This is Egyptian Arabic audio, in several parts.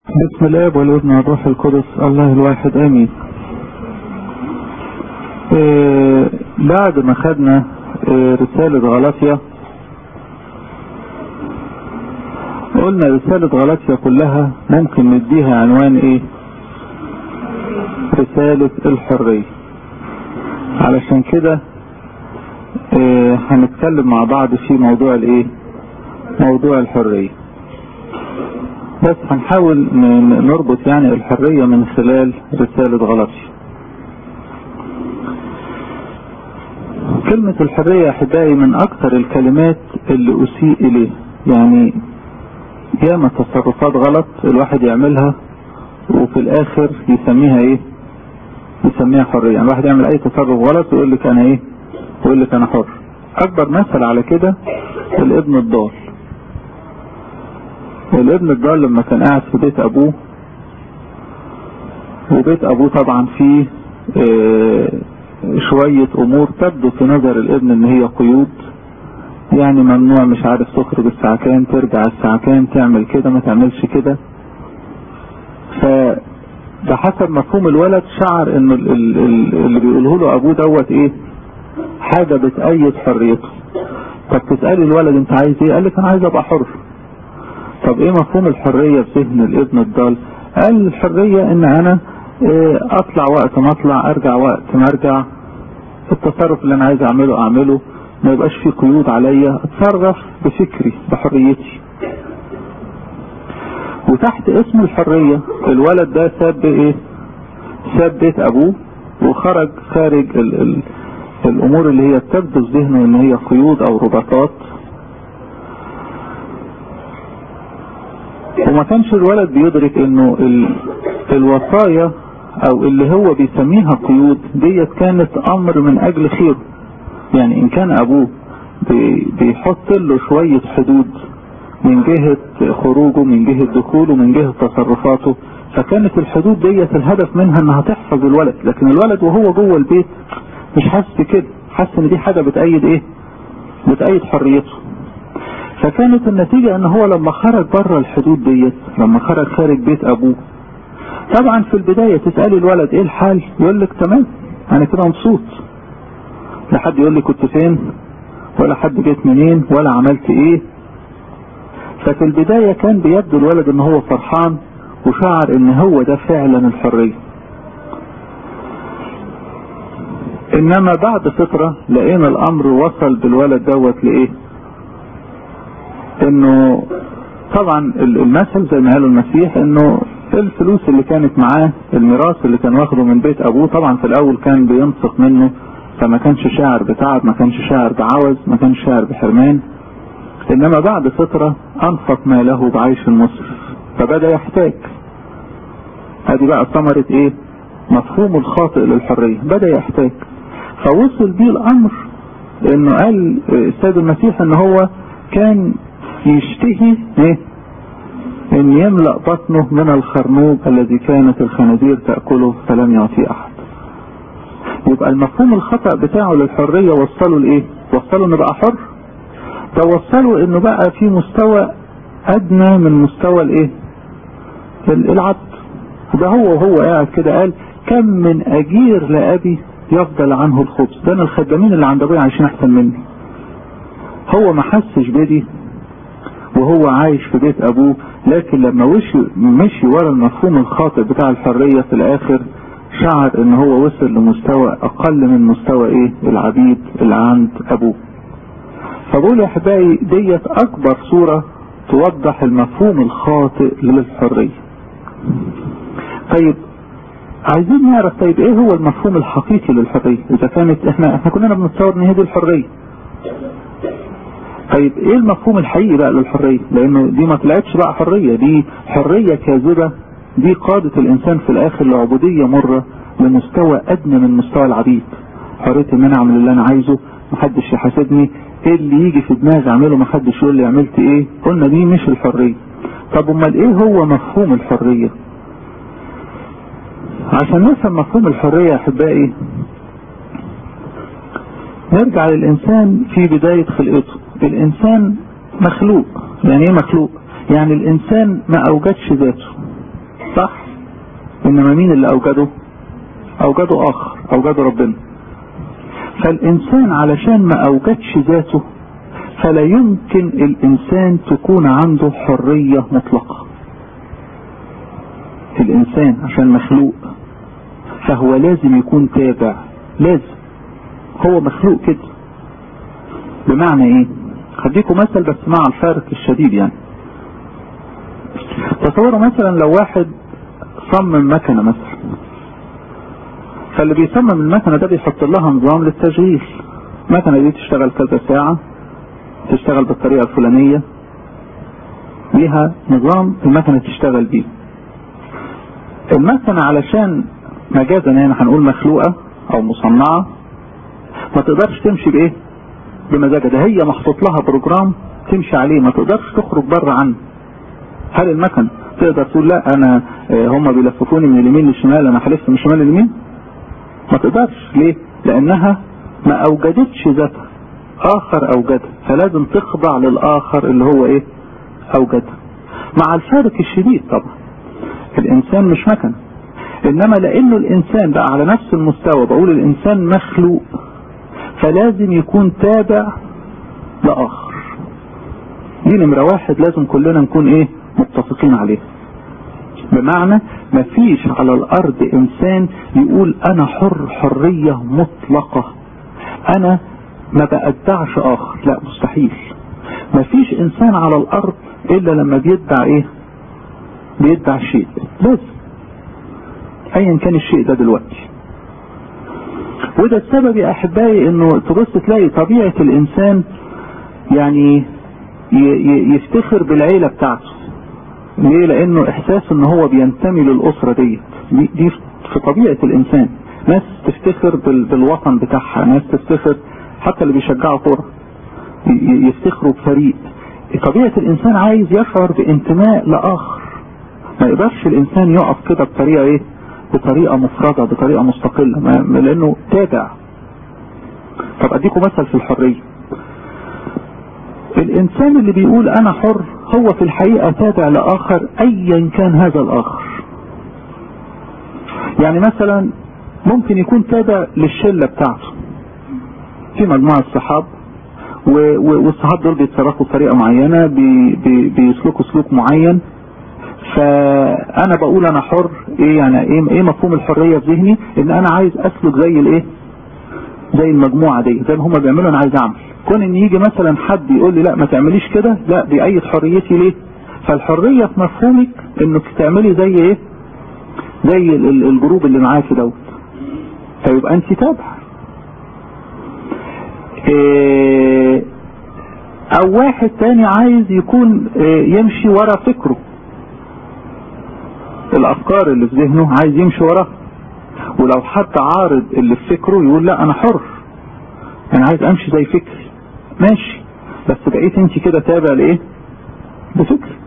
بسم الاب والابن والروح القدس الله الواحد امين إيه بعد ما خدنا إيه رسالة غلاطيا قلنا رسالة غلاطيا كلها ممكن نديها عنوان ايه رسالة الحرية علشان كده إيه هنتكلم مع بعض في موضوع الايه موضوع الحرية بس هنحاول نربط يعني الحرية من خلال رسالة غلاطيا كلمة الحرية يا احبائي من اكثر الكلمات اللي اسيء اليه يعني ياما تصرفات غلط الواحد يعملها وفي الاخر يسميها ايه يسميها حرية يعني الواحد يعمل اي تصرف غلط ويقول لك انا ايه ويقول لك انا حر اكبر مثل على كده الابن الضال الابن الضال لما كان قاعد في بيت ابوه وبيت ابوه طبعا فيه اه شوية امور تبدو في نظر الابن ان هي قيود يعني ممنوع مش عارف تخرج الساعة كام ترجع الساعة كام تعمل كده ما تعملش كده ف بحسب مفهوم الولد شعر انه اللي بيقوله له ابوه دوت ايه حاجة بتأيد حريته طب تسألي الولد انت عايز ايه قال لك انا عايز ابقى حر طب ايه مفهوم الحرية في ذهن الابن الضال قال الحرية ان انا ايه اطلع وقت ما اطلع ارجع وقت ما ارجع التصرف اللي انا عايز اعمله اعمله ما يبقاش في قيود عليا اتصرف بفكري بحريتي وتحت اسم الحرية الولد ده ساب ايه ساب بيت ابوه وخرج خارج ال ال الامور اللي هي تبدو في ذهنه ان هي قيود او رباطات وما كانش الولد بيدرك انه ال الوصايا او اللي هو بيسميها قيود ديت كانت امر من اجل خيره يعني ان كان ابوه بي بيحط له شوية حدود من جهة خروجه من جهة دخوله من جهة تصرفاته فكانت الحدود ديت الهدف منها انها تحفظ الولد لكن الولد وهو جوه البيت مش حاسس كده حاسس ان دي حاجة بتأيد ايه بتأيد حريته فكانت النتيجة ان هو لما خرج بره الحدود ديت لما خرج خارج بيت ابوه طبعا في البداية تسألي الولد ايه الحال يقول لك تمام انا كده مبسوط لا حد يقول لي كنت فين ولا حد جيت منين ولا عملت ايه ففي البداية كان بيبدو الولد ان هو فرحان وشعر ان هو ده فعلا الحرية انما بعد فترة لقينا الامر وصل بالولد دوت لايه انه طبعا المثل زي ما قال المسيح انه الفلوس اللي كانت معاه الميراث اللي كان واخده من بيت ابوه طبعا في الاول كان بينفق منه فما كانش شاعر بتعب ما كانش شاعر بعوز ما كانش شاعر بحرمان انما بعد فترة انفق ماله بعيش المصرف فبدأ يحتاج ادي بقى ثمرة ايه مفهوم الخاطئ للحرية بدأ يحتاج فوصل بيه الامر انه قال السيد المسيح ان هو كان يشتهي ايه ان يملأ بطنه من الخرنوب الذي كانت الخنازير تأكله فلم يعطيه احد يبقى المفهوم الخطأ بتاعه للحرية وصله لايه وصله انه بقى حر توصلوا انه بقى في مستوى ادنى من مستوى الايه العبد ده هو وهو قاعد كده قال كم من اجير لابي يفضل عنه الخبز ده انا الخدامين اللي عند ابويا عايشين احسن مني هو ما حسش بدي وهو عايش في بيت ابوه لكن لما وشي مشي ورا المفهوم الخاطئ بتاع الحرية في الاخر شعر ان هو وصل لمستوى اقل من مستوى ايه العبيد اللي عند ابوه فبقول يا احبائي ديت اكبر صورة توضح المفهوم الخاطئ للحرية طيب عايزين نعرف طيب ايه هو المفهوم الحقيقي للحرية اذا كانت احنا احنا كلنا بنتصور ان هي دي الحرية طيب ايه المفهوم الحقيقي بقى للحرية لانه دي ما طلعتش بقى حرية دي حرية كاذبة دي قادة الانسان في الاخر لعبودية مرة لمستوى ادنى من مستوى العبيد حرية ان انا اعمل اللي انا عايزه محدش يحاسبني ايه اللي يجي في دماغي اعمله محدش يقول لي عملت ايه قلنا دي مش الحرية طب امال ايه هو مفهوم الحرية عشان نفهم مفهوم الحرية يا احبائي نرجع للانسان في بداية خلقته الانسان مخلوق يعني ايه مخلوق يعني الانسان ما اوجدش ذاته صح انما مين اللي اوجده اوجده اخر اوجده ربنا فالانسان علشان ما اوجدش ذاته فلا يمكن الانسان تكون عنده حرية مطلقة الانسان عشان مخلوق فهو لازم يكون تابع لازم هو مخلوق كده بمعنى ايه هديكم مثل بس مع الفارق الشديد يعني تصوروا مثلا لو واحد صمم مكنة مثلا فاللي بيصمم المكنة ده بيحط لها نظام للتشغيل المكنة دي تشتغل كذا ساعة تشتغل بالطريقة الفلانية ليها نظام المكنة تشتغل بيه المكنة علشان مجازا يعني هنقول مخلوقة او مصنعة ما تقدرش تمشي بايه بمزاجها ده هي محطوط لها بروجرام تمشي عليه ما تقدرش تخرج بره عنه هل المكن تقدر تقول لا انا هم بيلففوني من اليمين للشمال انا هلف من الشمال لليمين ما تقدرش ليه لانها ما اوجدتش ذاتها اخر اوجدها فلازم تخضع للاخر اللي هو ايه اوجدها مع الفارق الشديد طبعا الانسان مش مكن انما لانه الانسان بقى على نفس المستوى بقول الانسان مخلوق فلازم يكون تابع لاخر دي نمرة واحد لازم كلنا نكون ايه متفقين عليه بمعنى مفيش على الارض انسان يقول انا حر حرية مطلقة انا ما بأدعش اخر لا مستحيل مفيش انسان على الارض الا لما بيدعى ايه بيدعى شيء لازم ايا كان الشيء ده دلوقتي وده السبب يا احبائي انه تبص تلاقي طبيعة الانسان يعني يفتخر بالعيلة بتاعته ليه لانه احساس ان هو بينتمي للاسرة ديت دي, دي في طبيعة الانسان ناس تفتخر بالوطن بتاعها ناس تفتخر حتى اللي بيشجعوا كورة يفتخروا بفريق طبيعة الانسان عايز يشعر بانتماء لاخر ما يقدرش الانسان يقف كده بطريقة ايه بطريقة مفردة بطريقة مستقلة لانه تابع طب اديكم مثل في الحرية الانسان اللي بيقول انا حر هو في الحقيقة تابع لاخر ايا كان هذا الاخر يعني مثلا ممكن يكون تابع للشلة بتاعته في مجموعة صحاب والصحاب دول بيتصرفوا بطريقة معينة بي بي بيسلكوا سلوك معين فانا بقول انا حر ايه يعني ايه, إيه مفهوم الحرية في ذهني ان انا عايز اسلك زي الايه زي المجموعة دي زي ما هم بيعملوا انا عايز اعمل كون ان يجي مثلا حد يقول لي لا ما تعمليش كده لا بأيد حريتي ليه فالحرية في مفهومك انك تعملي زي ايه زي الجروب اللي معاكي دوت فيبقى انت تابع إيه او واحد تاني عايز يكون إيه يمشي ورا فكره الافكار اللي في ذهنه عايز يمشي وراها ولو حد عارض اللي في فكره يقول لا انا حر انا عايز امشي زي فكري ماشي بس بقيت انت كده تابع لايه بفكرك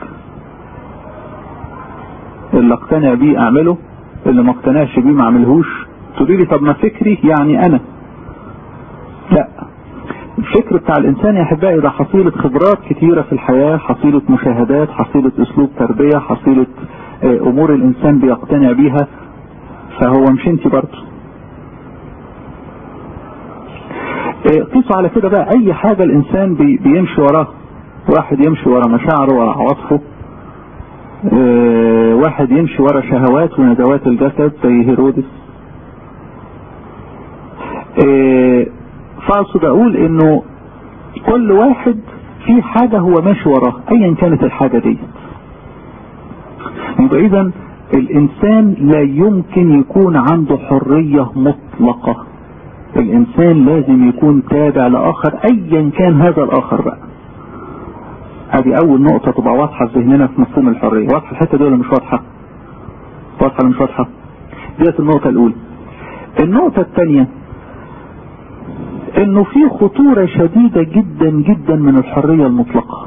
اللي اقتنع بيه اعمله اللي ما اقتنعش بيه ما اعملهوش تقولي لي طب ما فكري يعني انا لا الفكر بتاع الانسان يا احبائي ده حصيلة خبرات كتيرة في الحياة حصيلة مشاهدات حصيلة اسلوب تربية حصيلة امور الانسان بيقتنع بيها فهو مش انت برضه قيسوا على كده بقى اي حاجة الانسان بي بيمشي وراه واحد يمشي ورا مشاعره ورا عواطفه اه واحد يمشي ورا شهوات وندوات الجسد زي هيرودس اه فاقصد اقول انه كل واحد في حاجة هو ماشي وراها ايا كانت الحاجة دي يبقى اذا الانسان لا يمكن يكون عنده حرية مطلقة الانسان لازم يكون تابع لاخر ايا كان هذا الاخر بقى هذه اول نقطة تبقى واضحة في ذهننا في مفهوم الحرية واضحة الحتة دي ولا مش واضحة واضحة ولا مش واضحة ديت النقطة الاولى النقطة الثانية انه في خطورة شديدة جدا جدا من الحرية المطلقة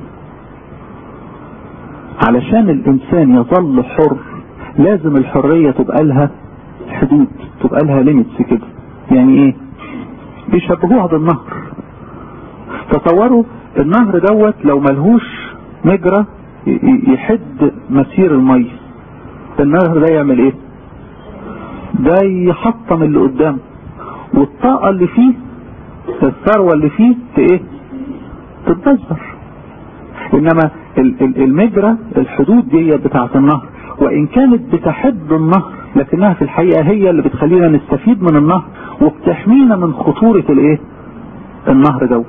علشان الانسان يظل حر لازم الحرية تبقى لها حدود تبقى لها ليميتس كده يعني ايه بيشبهوها بالنهر تصوروا النهر دوت لو ملهوش مجرى يحد مسير المية النهر ده يعمل ايه ده يحطم اللي قدامه والطاقة اللي فيه الثروة اللي فيه في ايه تتدثر انما المجرى الحدود دي بتاعة النهر وان كانت بتحد النهر لكنها في الحقيقة هي اللي بتخلينا نستفيد من النهر وبتحمينا من خطورة الايه النهر دوت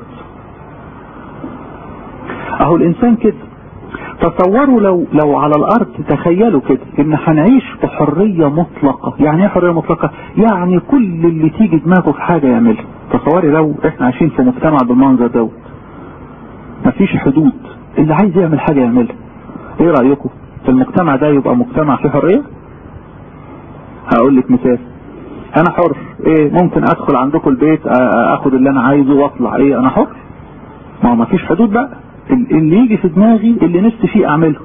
اهو الانسان كده تصوروا لو لو على الارض تخيلوا كده ان هنعيش بحرية مطلقة يعني ايه حرية مطلقة يعني كل اللي تيجي دماغه في حاجة يعملها تصوري لو احنا عايشين في مجتمع بالمنظر دوت مفيش حدود اللي عايز يعمل حاجة يعملها ايه رأيكم في المجتمع ده يبقى مجتمع فيه حرية هقول لك مثال انا حر ايه ممكن ادخل عندكم البيت اخد اللي انا عايزه واطلع ايه انا حر ما هو مفيش حدود بقى اللي يجي في دماغي اللي نفسي فيه اعمله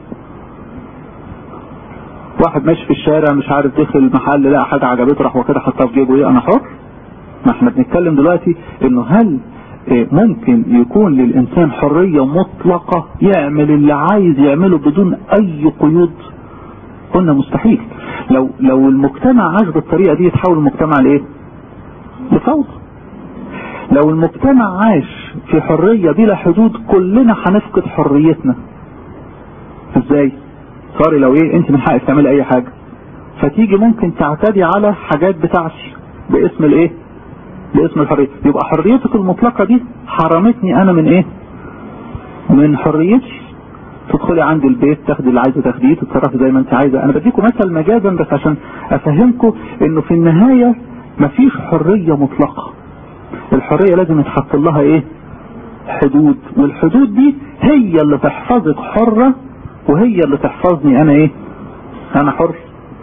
واحد ماشي في الشارع مش عارف دخل المحل لقى حاجة عجبته راح واخدها حطها في جيبه ايه انا حر ما احنا بنتكلم دلوقتي انه هل إيه ممكن يكون للانسان حرية مطلقة يعمل اللي عايز يعمله بدون اي قيود قلنا مستحيل لو لو المجتمع عاش بالطريقة دي يتحول المجتمع لايه لفوضى لو المجتمع عاش في حرية بلا حدود كلنا هنفقد حريتنا ازاي صار لو ايه انت من حقك تعمل اي حاجة فتيجي ممكن تعتدي على حاجات بتاعتي باسم الايه باسم الحرية يبقى حريتك المطلقة دي حرمتني انا من ايه من حريتي تدخلي عندي البيت تاخدي اللي عايزه تاخديه تتصرفي زي ما انت عايزه انا بديكم مثل مجازا بس عشان افهمكم انه في النهاية مفيش حرية مطلقة الحرية لازم يتحط لها ايه حدود والحدود دي هي اللي تحفظك حرة وهي اللي تحفظني انا ايه انا حر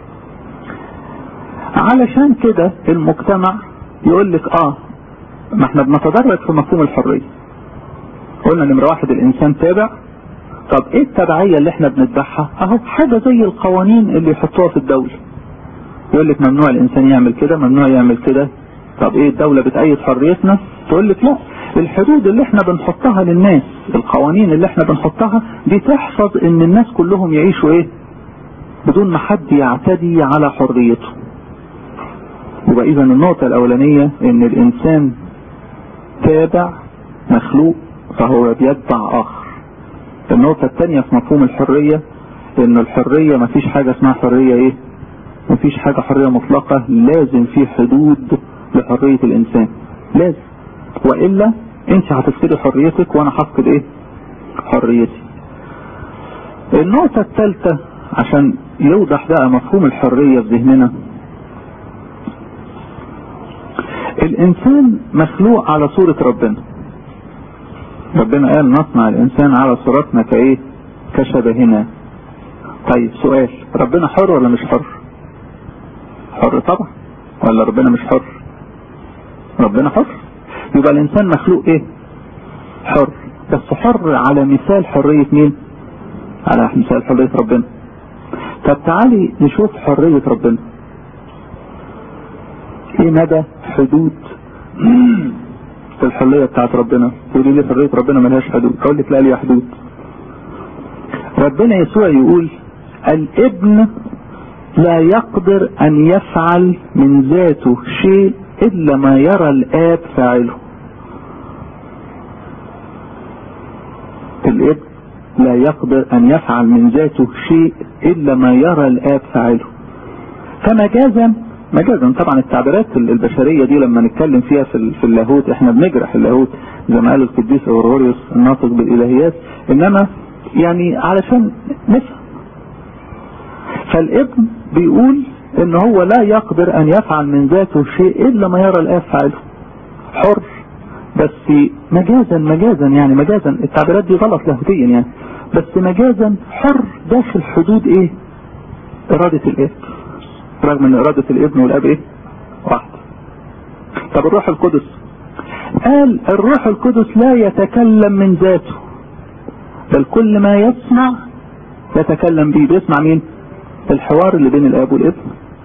علشان كده المجتمع يقول لك اه ما احنا بنتدرج في مفهوم الحرية قلنا نمرة واحد الانسان تابع طب ايه التبعية اللي احنا بنتبعها اهو حاجة زي القوانين اللي يحطوها في الدولة يقول لك ممنوع الانسان يعمل كده ممنوع يعمل كده طب ايه الدولة بتأيد حريتنا تقول لك لا الحدود اللي احنا بنحطها للناس القوانين اللي احنا بنحطها دي تحفظ ان الناس كلهم يعيشوا ايه بدون ما حد يعتدي على حريته يبقى اذا النقطة الاولانية ان الانسان تابع مخلوق فهو بيتبع اخر النقطة الثانية في مفهوم الحرية ان الحرية مفيش حاجة اسمها حرية ايه مفيش حاجة حرية مطلقة لازم في حدود لحرية الانسان لازم وإلا انت هتفقدي حريتك وانا هفقد ايه حريتي النقطة الثالثة عشان يوضح بقى مفهوم الحرية في ذهننا الانسان مخلوق على صورة ربنا ربنا قال نصنع الانسان على صورتنا كايه كشبهنا طيب سؤال ربنا حر ولا مش حر حر طبعا ولا ربنا مش حر ربنا حر يبقى الانسان مخلوق ايه حر بس حر على مثال حرية مين على مثال حرية ربنا طب تعالي نشوف حرية ربنا ايه مدى حدود الحرية بتاعت ربنا تقولي لي حرية ربنا ملهاش حدود اقول لك لا ليها حدود ربنا يسوع يقول الابن لا يقدر ان يفعل من ذاته شيء الا ما يرى الاب فاعله الابن لا يقدر ان يفعل من ذاته شيء الا ما يرى الاب فاعله فمجازا مجازا طبعا التعبيرات البشرية دي لما نتكلم فيها في, في اللاهوت احنا بنجرح اللاهوت زي ما قال القديس اوروريوس الناطق بالالهيات انما يعني علشان نفهم فالابن بيقول ان هو لا يقدر ان يفعل من ذاته شيء الا ما يرى الاب فعله حر بس مجازا مجازا يعني مجازا التعبيرات دي غلط لاهوتيا يعني بس مجازا حر داخل حدود ايه ارادة الاب رغم ان ارادة الابن والاب ايه واحد طب الروح القدس قال الروح القدس لا يتكلم من ذاته بل كل ما يسمع يتكلم به بيسمع مين الحوار اللي بين الاب والابن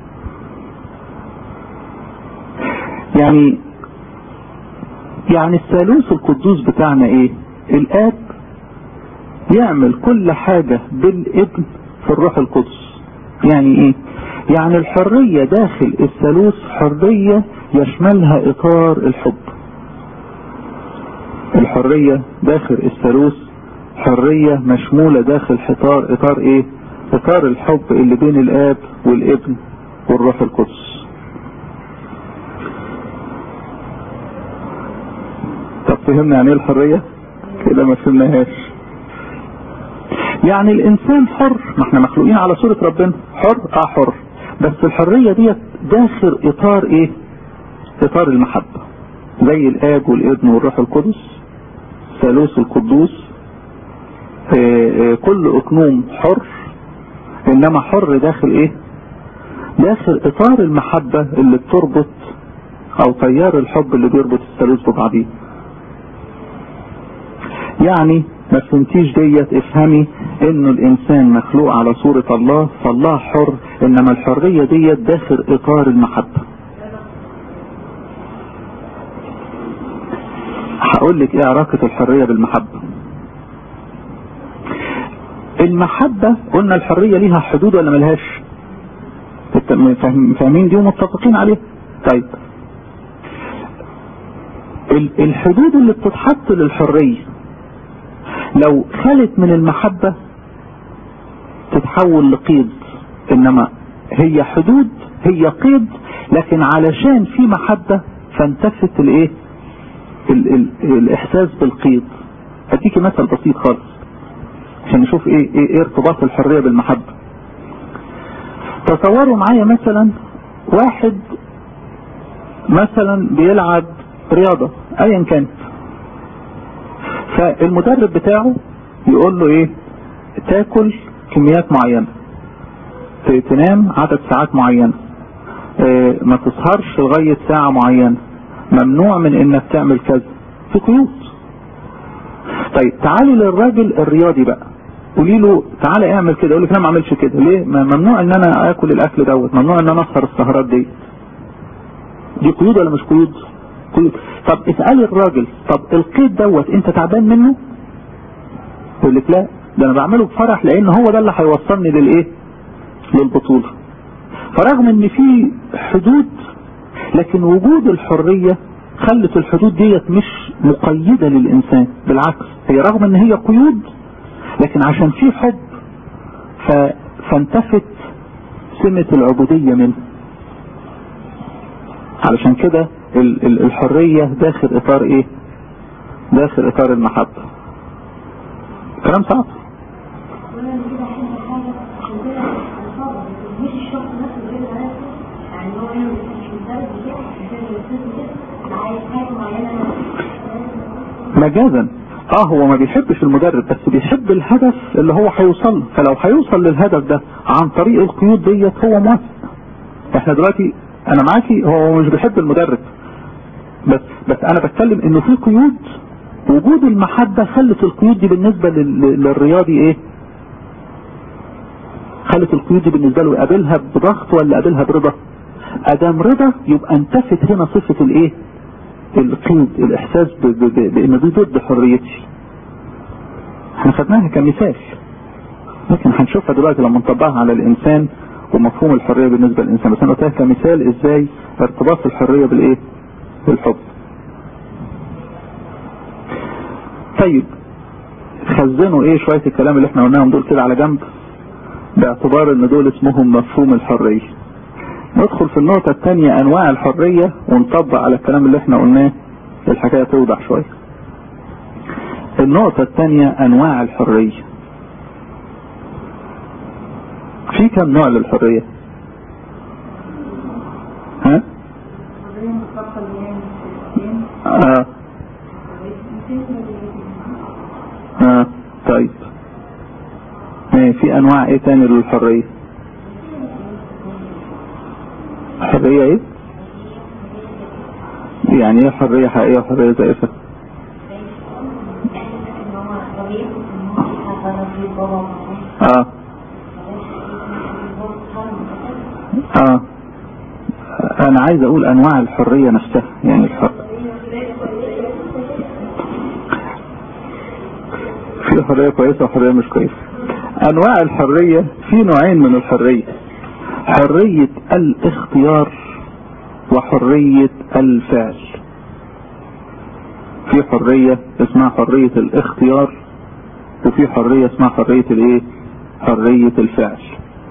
يعني يعني الثالوث القدوس بتاعنا ايه الاب يعمل كل حاجة بالابن في الروح القدس يعني ايه يعني الحرية داخل الثالوث حرية يشملها اطار الحب الحرية داخل الثالوث حرية مشمولة داخل حطار اطار ايه اطار الحب اللي بين الاب والابن والروح القدس طب فهمنا يعني ايه الحرية كده ما فهمناهاش يعني الانسان حر ما احنا مخلوقين على صورة ربنا حر اه حر بس الحرية ديت داخل اطار ايه اطار المحبة زي الاب والابن والروح القدس ثالوث القدوس اه اه كل اقنوم حر انما حر داخل ايه داخل اطار المحبة اللي بتربط او تيار الحب اللي بيربط الثالوث ببعضيه يعني ما فهمتيش ديت افهمي انه الانسان مخلوق على صورة الله فالله حر انما الحرية ديت داخل اطار المحبة هقول لك ايه علاقة الحرية بالمحبة المحبة قلنا الحرية ليها حدود ولا ملهاش فاهمين دي ومتفقين عليها طيب الحدود اللي بتتحط للحرية لو خلت من المحبة تتحول لقيد انما هي حدود هي قيد لكن علشان في محبة فانتفت الايه ال ال الاحساس بالقيد اديكي مثل بسيط خالص عشان نشوف ايه ايه, إيه ارتباط الحرية بالمحبة تصوروا معايا مثلا واحد مثلا بيلعب رياضة ايا كانت فالمدرب بتاعه يقول له ايه تاكل كميات معينة تنام عدد ساعات معينة اه ما تسهرش لغاية ساعة معينة ممنوع من انك تعمل كذا في قيود طيب تعالي للراجل الرياضي بقى قولي له تعالى اعمل كده يقول لك انا ما اعملش كده ليه ممنوع ان انا اكل الاكل دوت ممنوع ان انا اسهر السهرات دي دي قيود ولا مش قيود قيود طب اسألي الراجل طب القيد دوت انت تعبان منه يقول لك لا ده انا بعمله بفرح لان هو ده اللي هيوصلني للايه للبطولة فرغم ان في حدود لكن وجود الحرية خلت الحدود ديت مش مقيدة للانسان بالعكس هي رغم ان هي قيود لكن عشان في حب ف... فانتفت سمة العبودية منه علشان كده الحرية داخل اطار ايه داخل اطار المحبة كلام صعب مجازا اه هو ما بيحبش المدرب بس بيحب الهدف اللي هو هيوصل فلو هيوصل للهدف ده عن طريق القيود ديت هو موافق احنا دلوقتي انا معاكي هو مش بيحب المدرب بس بس انا بتكلم انه في قيود وجود المحبة خلت القيود دي بالنسبة للرياضي ايه خلت القيود دي بالنسبة له يقابلها بضغط ولا يقابلها برضا ادام رضا يبقى انتفت هنا صفة الايه القيد الاحساس بان دي ضد حريتي احنا خدناها كمثال لكن هنشوفها دلوقتي لما نطبقها على الانسان ومفهوم الحرية بالنسبة للانسان بس انا قلتها كمثال ازاي ارتباط الحرية بالايه بالحب طيب خزنوا ايه شوية الكلام اللي احنا قلناهم دول كده على جنب باعتبار ان دول اسمهم مفهوم الحرية ندخل في النقطة الثانية انواع الحرية ونطبق على الكلام اللي احنا قلناه الحكاية توضح شوية النقطة الثانية انواع الحرية في كم نوع للحرية ها اه اه طيب ايه في انواع ايه تاني للحرية حرية ايه يعني ايه حرية حقيقية وحرية زائفة اه اه انا عايز اقول انواع الحرية نفسها يعني الحر في حرية كويسة وحرية مش كويسة انواع الحرية في نوعين من الحرية حرية الاختيار وحرية الفعل في حرية اسمها حرية الاختيار وفي حرية اسمها حرية الايه حرية الفعل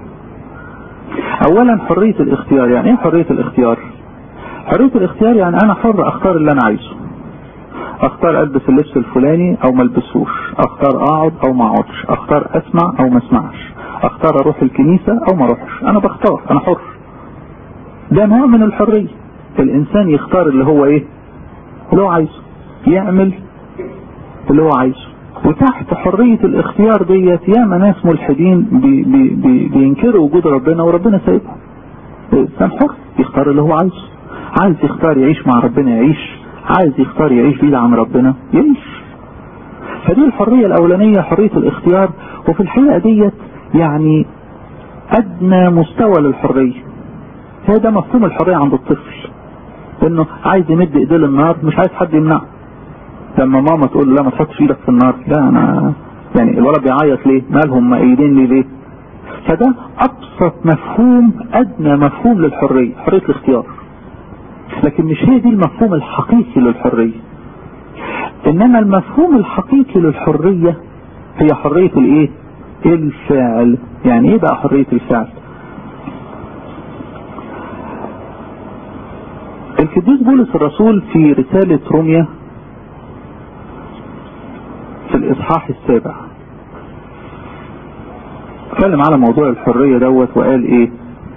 اولا حرية الاختيار يعني ايه حرية الاختيار حرية الاختيار يعني انا حر اختار اللي انا عايزه اختار البس اللبس الفلاني او ما البسوش اختار اقعد او ما اقعدش اختار اسمع او ما اسمعش اختار اروح الكنيسة او ما اروحش انا بختار انا حر ده نوع من الحرية الانسان يختار اللي هو ايه اللي هو عايزه يعمل اللي هو عايزه وتحت حرية الاختيار ديت ياما ناس ملحدين بي بي بي بينكروا وجود ربنا وربنا سايبهم الانسان حر يختار اللي هو عايزه عايز يختار يعيش مع ربنا يعيش عايز يختار يعيش بعيد عن ربنا يعيش فدي الحرية الاولانية حرية الاختيار وفي الحقيقة ديت يعني ادنى مستوى للحرية هو ده مفهوم الحرية عند الطفل انه عايز يمد ايديه للنار مش عايز حد يمنعه لما ماما تقول له لا ما تحطش ايدك في النار لا انا يعني الولد بيعيط ليه مالهم مأيدين لي ليه فده ابسط مفهوم ادنى مفهوم للحرية حرية الاختيار لكن مش هي دي المفهوم الحقيقي للحرية انما المفهوم الحقيقي للحرية هي حرية الايه الفعل يعني ايه بقى حرية الفعل القديس بولس الرسول في رسالة روميا في الاصحاح السابع اتكلم على موضوع الحرية دوت وقال ايه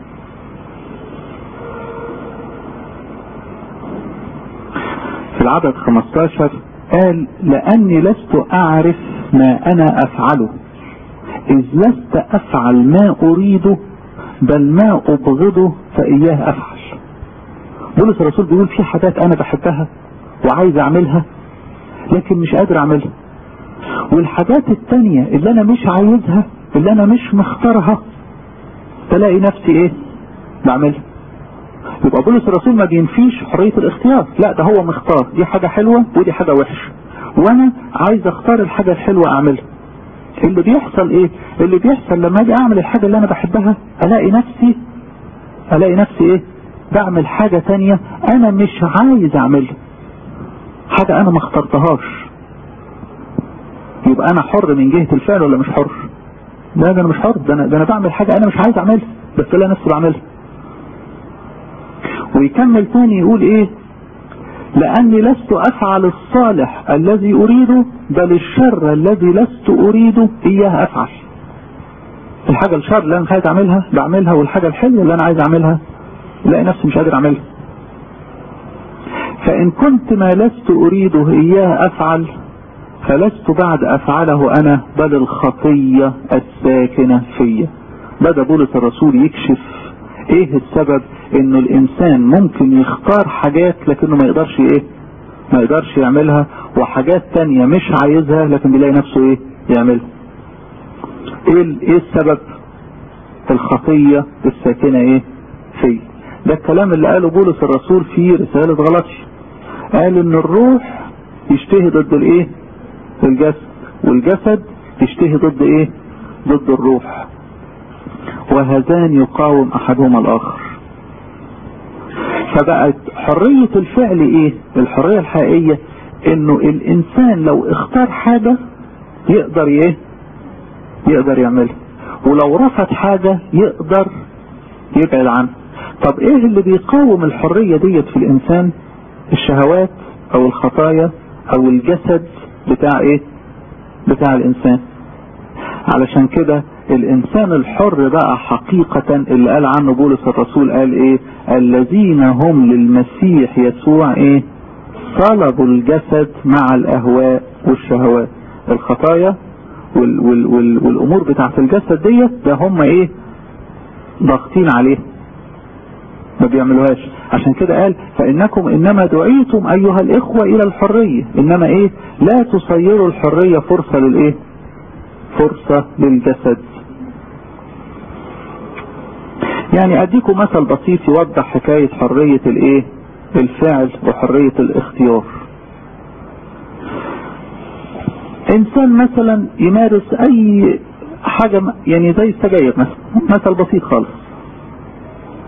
في العدد 15 قال لاني لست اعرف ما انا افعله اذ لست افعل ما اريده بل ما ابغضه فاياه افعل بولس الرسول بيقول في حاجات انا بحبها وعايز اعملها لكن مش قادر اعملها والحاجات التانية اللي انا مش عايزها اللي انا مش مختارها تلاقي نفسي ايه بعملها يبقى بولس الرسول ما بينفيش حرية الاختيار لا ده هو مختار دي حاجة حلوة ودي حاجة وحشة وانا عايز اختار الحاجة الحلوة اعملها اللي بيحصل ايه اللي بيحصل لما اجي اعمل الحاجة اللي انا بحبها الاقي نفسي الاقي نفسي ايه بعمل حاجة تانية انا مش عايز اعملها حاجة انا ما اخترتهاش يبقى انا حر من جهة الفعل ولا مش حر لا ده انا مش حر ده انا, ده أنا بعمل حاجة انا مش عايز اعملها بس لا نفسي بعملها ويكمل تاني يقول ايه لاني لست افعل الصالح الذي اريده بل الشر الذي لست اريده اياه افعل الحاجة الشر اللي انا مش عايز اعملها بعملها والحاجة الحلوة اللي انا عايز اعملها الاقي نفسي مش قادر اعملها فان كنت ما لست اريده اياه افعل فلست بعد افعله انا بل الخطية الساكنة فيا بدأ بولس الرسول يكشف ايه السبب انه الانسان ممكن يختار حاجات لكنه ما يقدرش ايه ما يقدرش يعملها وحاجات تانية مش عايزها لكن بيلاقي نفسه ايه يعملها ايه, إيه السبب الخطية الساكنة ايه فيه ده الكلام اللي قاله بولس الرسول في رسالة غلطي قال ان الروح يشتهي ضد الايه الجسد والجسد يشتهي ضد ايه ضد الروح وهذان يقاوم احدهما الاخر فبقت حرية الفعل ايه الحرية الحقيقية انه الانسان لو اختار حاجة يقدر ايه يقدر يعملها ولو رفض حاجة يقدر يبعد عنها طب ايه اللي بيقاوم الحرية ديت في الانسان الشهوات او الخطايا او الجسد بتاع ايه بتاع الانسان علشان كده الانسان الحر بقى حقيقة اللي قال عنه بولس الرسول قال ايه الذين هم للمسيح يسوع ايه صلبوا الجسد مع الاهواء والشهوات الخطايا وال وال وال والامور بتاعت الجسد ديت ده هم ايه ضاغطين عليه ما بيعملوهاش عشان كده قال فانكم انما دعيتم ايها الاخوة الى الحرية انما ايه لا تصيروا الحرية فرصة للايه فرصة للجسد يعني اديكم مثل بسيط يوضح حكاية حرية الايه الفعل وحرية الاختيار انسان مثلا يمارس اي حاجة يعني زي السجاير مثلا مثل بسيط خالص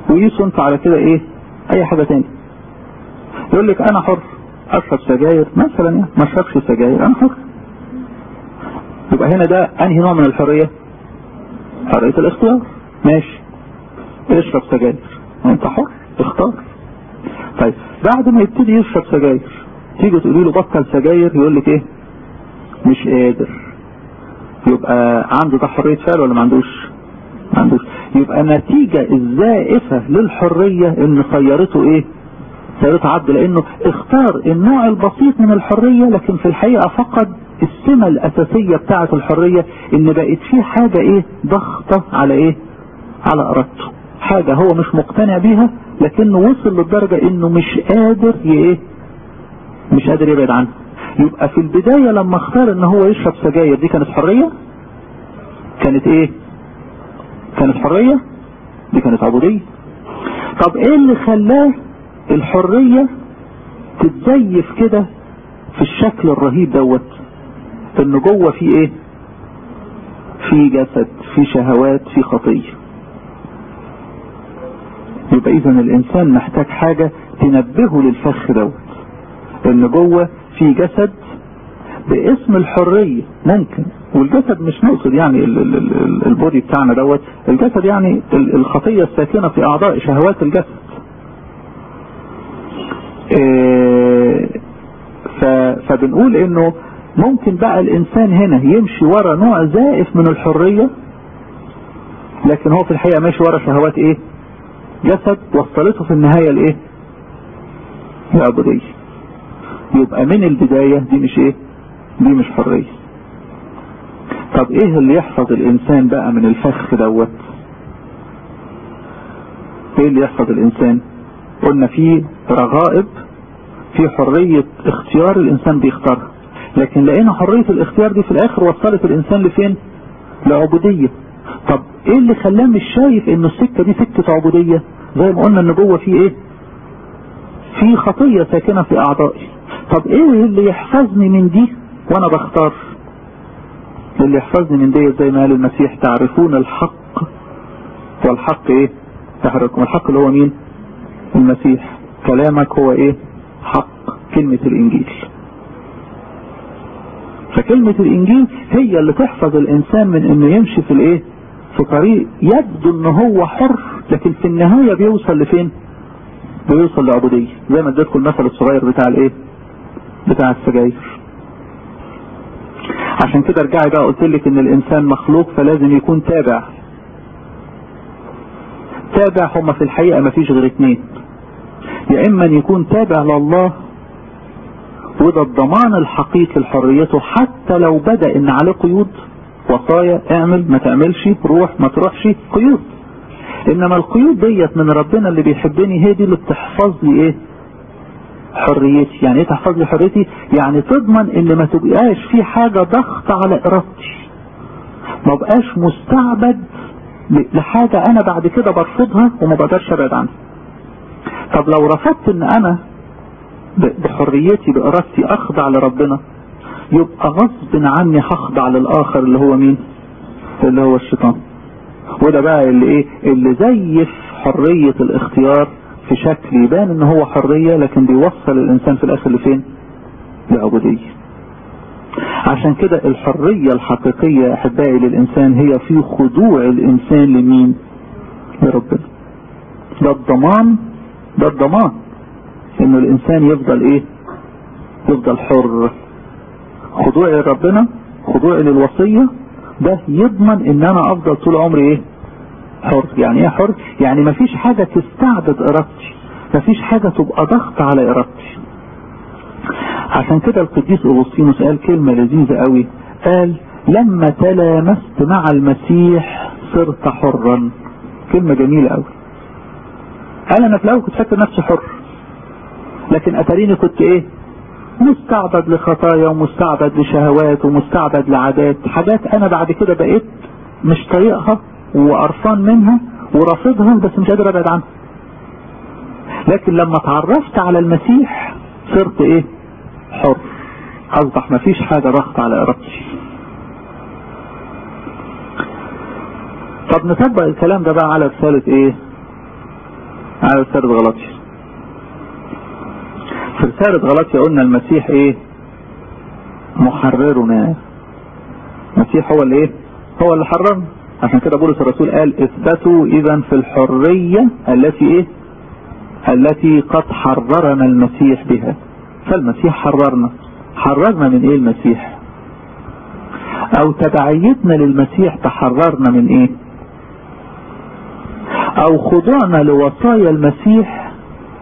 ويقيسوا انتوا على كده ايه اي حاجة تاني يقول لك انا حر اشرب سجاير مثلا يعني ما اشربش سجاير انا حر يبقى هنا ده انهي نوع من الحرية حرية الاختيار ماشي اشرب سجاير انت حر اختار طيب بعد ما يبتدي يشرب سجاير تيجي تقولي له بطل سجاير يقول لك ايه مش قادر يبقى عنده ده حرية فعل ولا ما عندوش ما عندوش يبقى النتيجة الزائفة للحرية ان خيرته ايه خيرته عبد لانه اختار النوع البسيط من الحرية لكن في الحقيقة فقد السمة الاساسية بتاعة الحرية ان بقت فيه حاجة ايه ضغطة على ايه على ارادته حاجة هو مش مقتنع بيها لكنه وصل للدرجة انه مش قادر ايه مش قادر يبعد عنها يبقى في البداية لما اختار ان هو يشرب سجاير دي كانت حرية كانت ايه كانت حرية دي كانت عبودية طب ايه اللي خلاه الحرية تتزيف كده في الشكل الرهيب دوت ان جوه في ايه في جسد في شهوات في خطية يبقى اذا الانسان محتاج حاجة تنبهه للفخ دوت ان جوه في جسد باسم الحرية ممكن والجسد مش نقصد يعني البودي بتاعنا دوت الجسد يعني الخطية الساكنة في اعضاء شهوات الجسد فبنقول انه ممكن بقى الانسان هنا يمشي ورا نوع زائف من الحرية لكن هو في الحقيقة ماشي ورا شهوات ايه جسد وصلته في النهاية لايه العبودية يبقى من البداية دي مش ايه دي مش حرية طب ايه اللي يحفظ الانسان بقى من الفخ دوت ايه اللي يحفظ الانسان قلنا في رغائب في حرية اختيار الانسان بيختارها لكن لقينا حرية الاختيار دي في الاخر وصلت الانسان لفين لعبودية طب ايه اللي خلاه مش شايف انه السكة دي سكة عبودية زي ما قلنا ان جوه في ايه في خطية ساكنة في اعضائي طب ايه اللي يحفظني من دي وانا بختار اللي يحفظني من دي زي ما قال المسيح تعرفون الحق والحق ايه تحركم الحق اللي هو مين المسيح كلامك هو ايه حق كلمة الانجيل فكلمة الانجيل هي اللي تحفظ الانسان من انه يمشي في الايه في طريق يبدو ان هو حر لكن في النهاية بيوصل لفين بيوصل لعبودية زي ما اديتكم المثل الصغير بتاع الايه بتاع السجاير عشان كده ارجعي بقى قلت لك ان الانسان مخلوق فلازم يكون تابع تابع هما في الحقيقة ما فيش غير اتنين يا اما ان يكون تابع لله وده الضمان الحقيقي لحريته حتى لو بدأ ان عليه قيود وصايا اعمل ما تعملش روح ما تروحش قيود انما القيود ديت من ربنا اللي بيحبني هي دي اللي بتحفظ لي ايه حريتي يعني ايه تحفظ لي حريتي يعني تضمن ان ما تبقاش في حاجة ضغط على ارادتي ما بقاش مستعبد لحاجة انا بعد كده برفضها وما بقدرش ابعد عنها طب لو رفضت ان انا بحريتي بارادتي اخضع لربنا يبقى غصب عني هخضع للاخر اللي هو مين اللي هو الشيطان وده بقى اللي ايه اللي زيف حرية الاختيار في شكل يبان ان هو حرية لكن بيوصل الانسان في الاخر لفين لعبودية عشان كده الحرية الحقيقية احبائي للانسان هي في خضوع الانسان لمين لربنا ده الضمان ده الضمان انه الانسان يفضل ايه يفضل حر خضوعي لربنا خضوعي للوصية ده يضمن ان انا افضل طول عمري ايه حر يعني ايه حر يعني مفيش حاجة تستعبد ارادتي مفيش حاجة تبقى ضغط على ارادتي عشان كده القديس اغسطينوس قال كلمة لذيذة قوي قال لما تلامست مع المسيح صرت حرا كلمة جميلة قوي قال انا في الاول كنت فاكر نفسي حر لكن اتاريني كنت ايه مستعبد لخطايا ومستعبد لشهوات ومستعبد لعادات حاجات انا بعد كده بقيت مش طايقها وقرفان منها ورافضها بس مش قادر ابعد عنها لكن لما اتعرفت على المسيح صرت ايه حر اصبح مفيش حاجة ضغط على ارادتي طب نطبق الكلام ده بقى على رسالة ايه على رسالة غلطية في رسالة غلطية قلنا المسيح ايه محررنا المسيح هو اللي ايه هو اللي حررنا عشان كده بولس الرسول قال اثبتوا اذا في الحرية التي ايه التي قد حررنا المسيح بها فالمسيح حررنا حررنا من ايه المسيح او تبعيتنا للمسيح تحررنا من ايه او خضوعنا لوصايا المسيح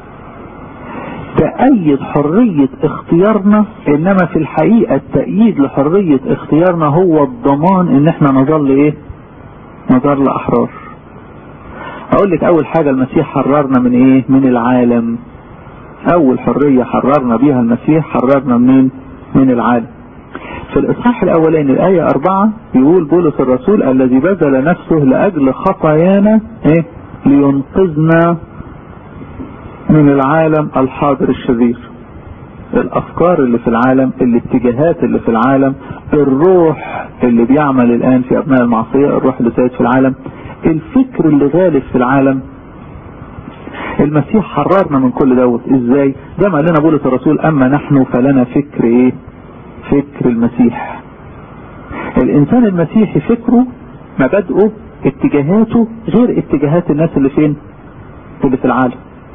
تأيد حرية اختيارنا انما في الحقيقة التأييد لحرية اختيارنا هو الضمان ان احنا نظل ايه نظل احرار اقول لك اول حاجة المسيح حررنا من ايه من العالم اول حرية حررنا بيها المسيح حررنا منين من العالم في الاصحاح الاولاني الاية اربعة يقول بولس الرسول الذي بذل نفسه لاجل خطايانا ايه لينقذنا من العالم الحاضر الشرير الافكار اللي في العالم الاتجاهات اللي في العالم الروح اللي بيعمل الان في ابناء المعصية الروح اللي سيد في العالم الفكر اللي غالب في العالم المسيح حررنا من كل دوت ازاي زي ما قال لنا بولس الرسول اما نحن فلنا فكر ايه فكر المسيح الانسان المسيحي فكره مبادئه اتجاهاته غير اتجاهات الناس اللي فين اللي في العالم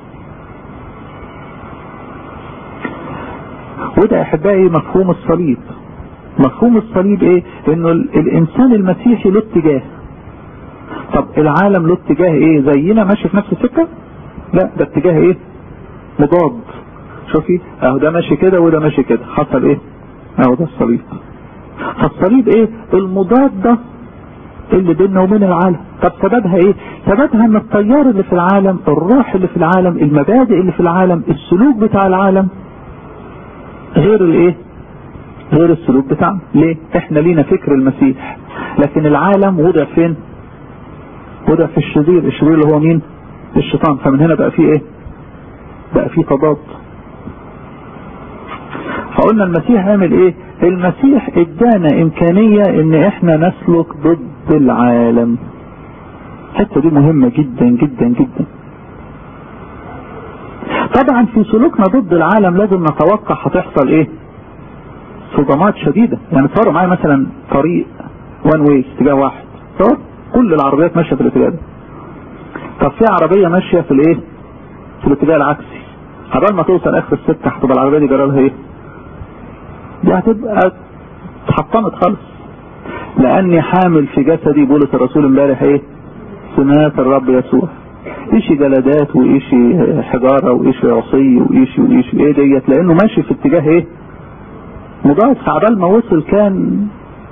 وده احبائي مفهوم الصليب مفهوم الصليب ايه انه الانسان المسيحي له اتجاه طب العالم له اتجاه ايه زينا ماشي في نفس السكه لا ده اتجاه ايه مضاد شوفي اهو ده ماشي كده وده ماشي كده حصل ايه اهو ده الصليب فالصليب ايه المضاد ده اللي بيننا وبين العالم طب سببها ايه سببها ان التيار اللي في العالم الروح اللي في العالم المبادئ اللي في العالم السلوك بتاع العالم غير الايه غير السلوك بتاعنا ليه احنا لينا فكر المسيح لكن العالم وضع فين وضع في الشرير الشرير اللي هو مين الشيطان فمن هنا بقى فيه ايه بقى فيه تضاد فقلنا المسيح عمل ايه المسيح ادانا امكانية ان احنا نسلك ضد العالم الحته دي مهمة جدا جدا جدا طبعا في سلوكنا ضد العالم لازم نتوقع هتحصل ايه صدمات شديدة يعني تصوروا معايا مثلا طريق وان واي اتجاه واحد صور كل العربيات ماشية في الاتجاه ده طب في عربية ماشية في الايه في الاتجاه العكسي قبل ما توصل اخر السكة هتبقى العربية دي جرالها ايه دي هتبقى اتحطمت خالص لاني حامل في جسدي بولس الرسول امبارح ايه سمات الرب يسوع ايشي جلدات وايشي حجارة وايشي عصي وايشي وايشي ايه ديت لانه ماشي في اتجاه ايه مضاد عبال ما وصل كان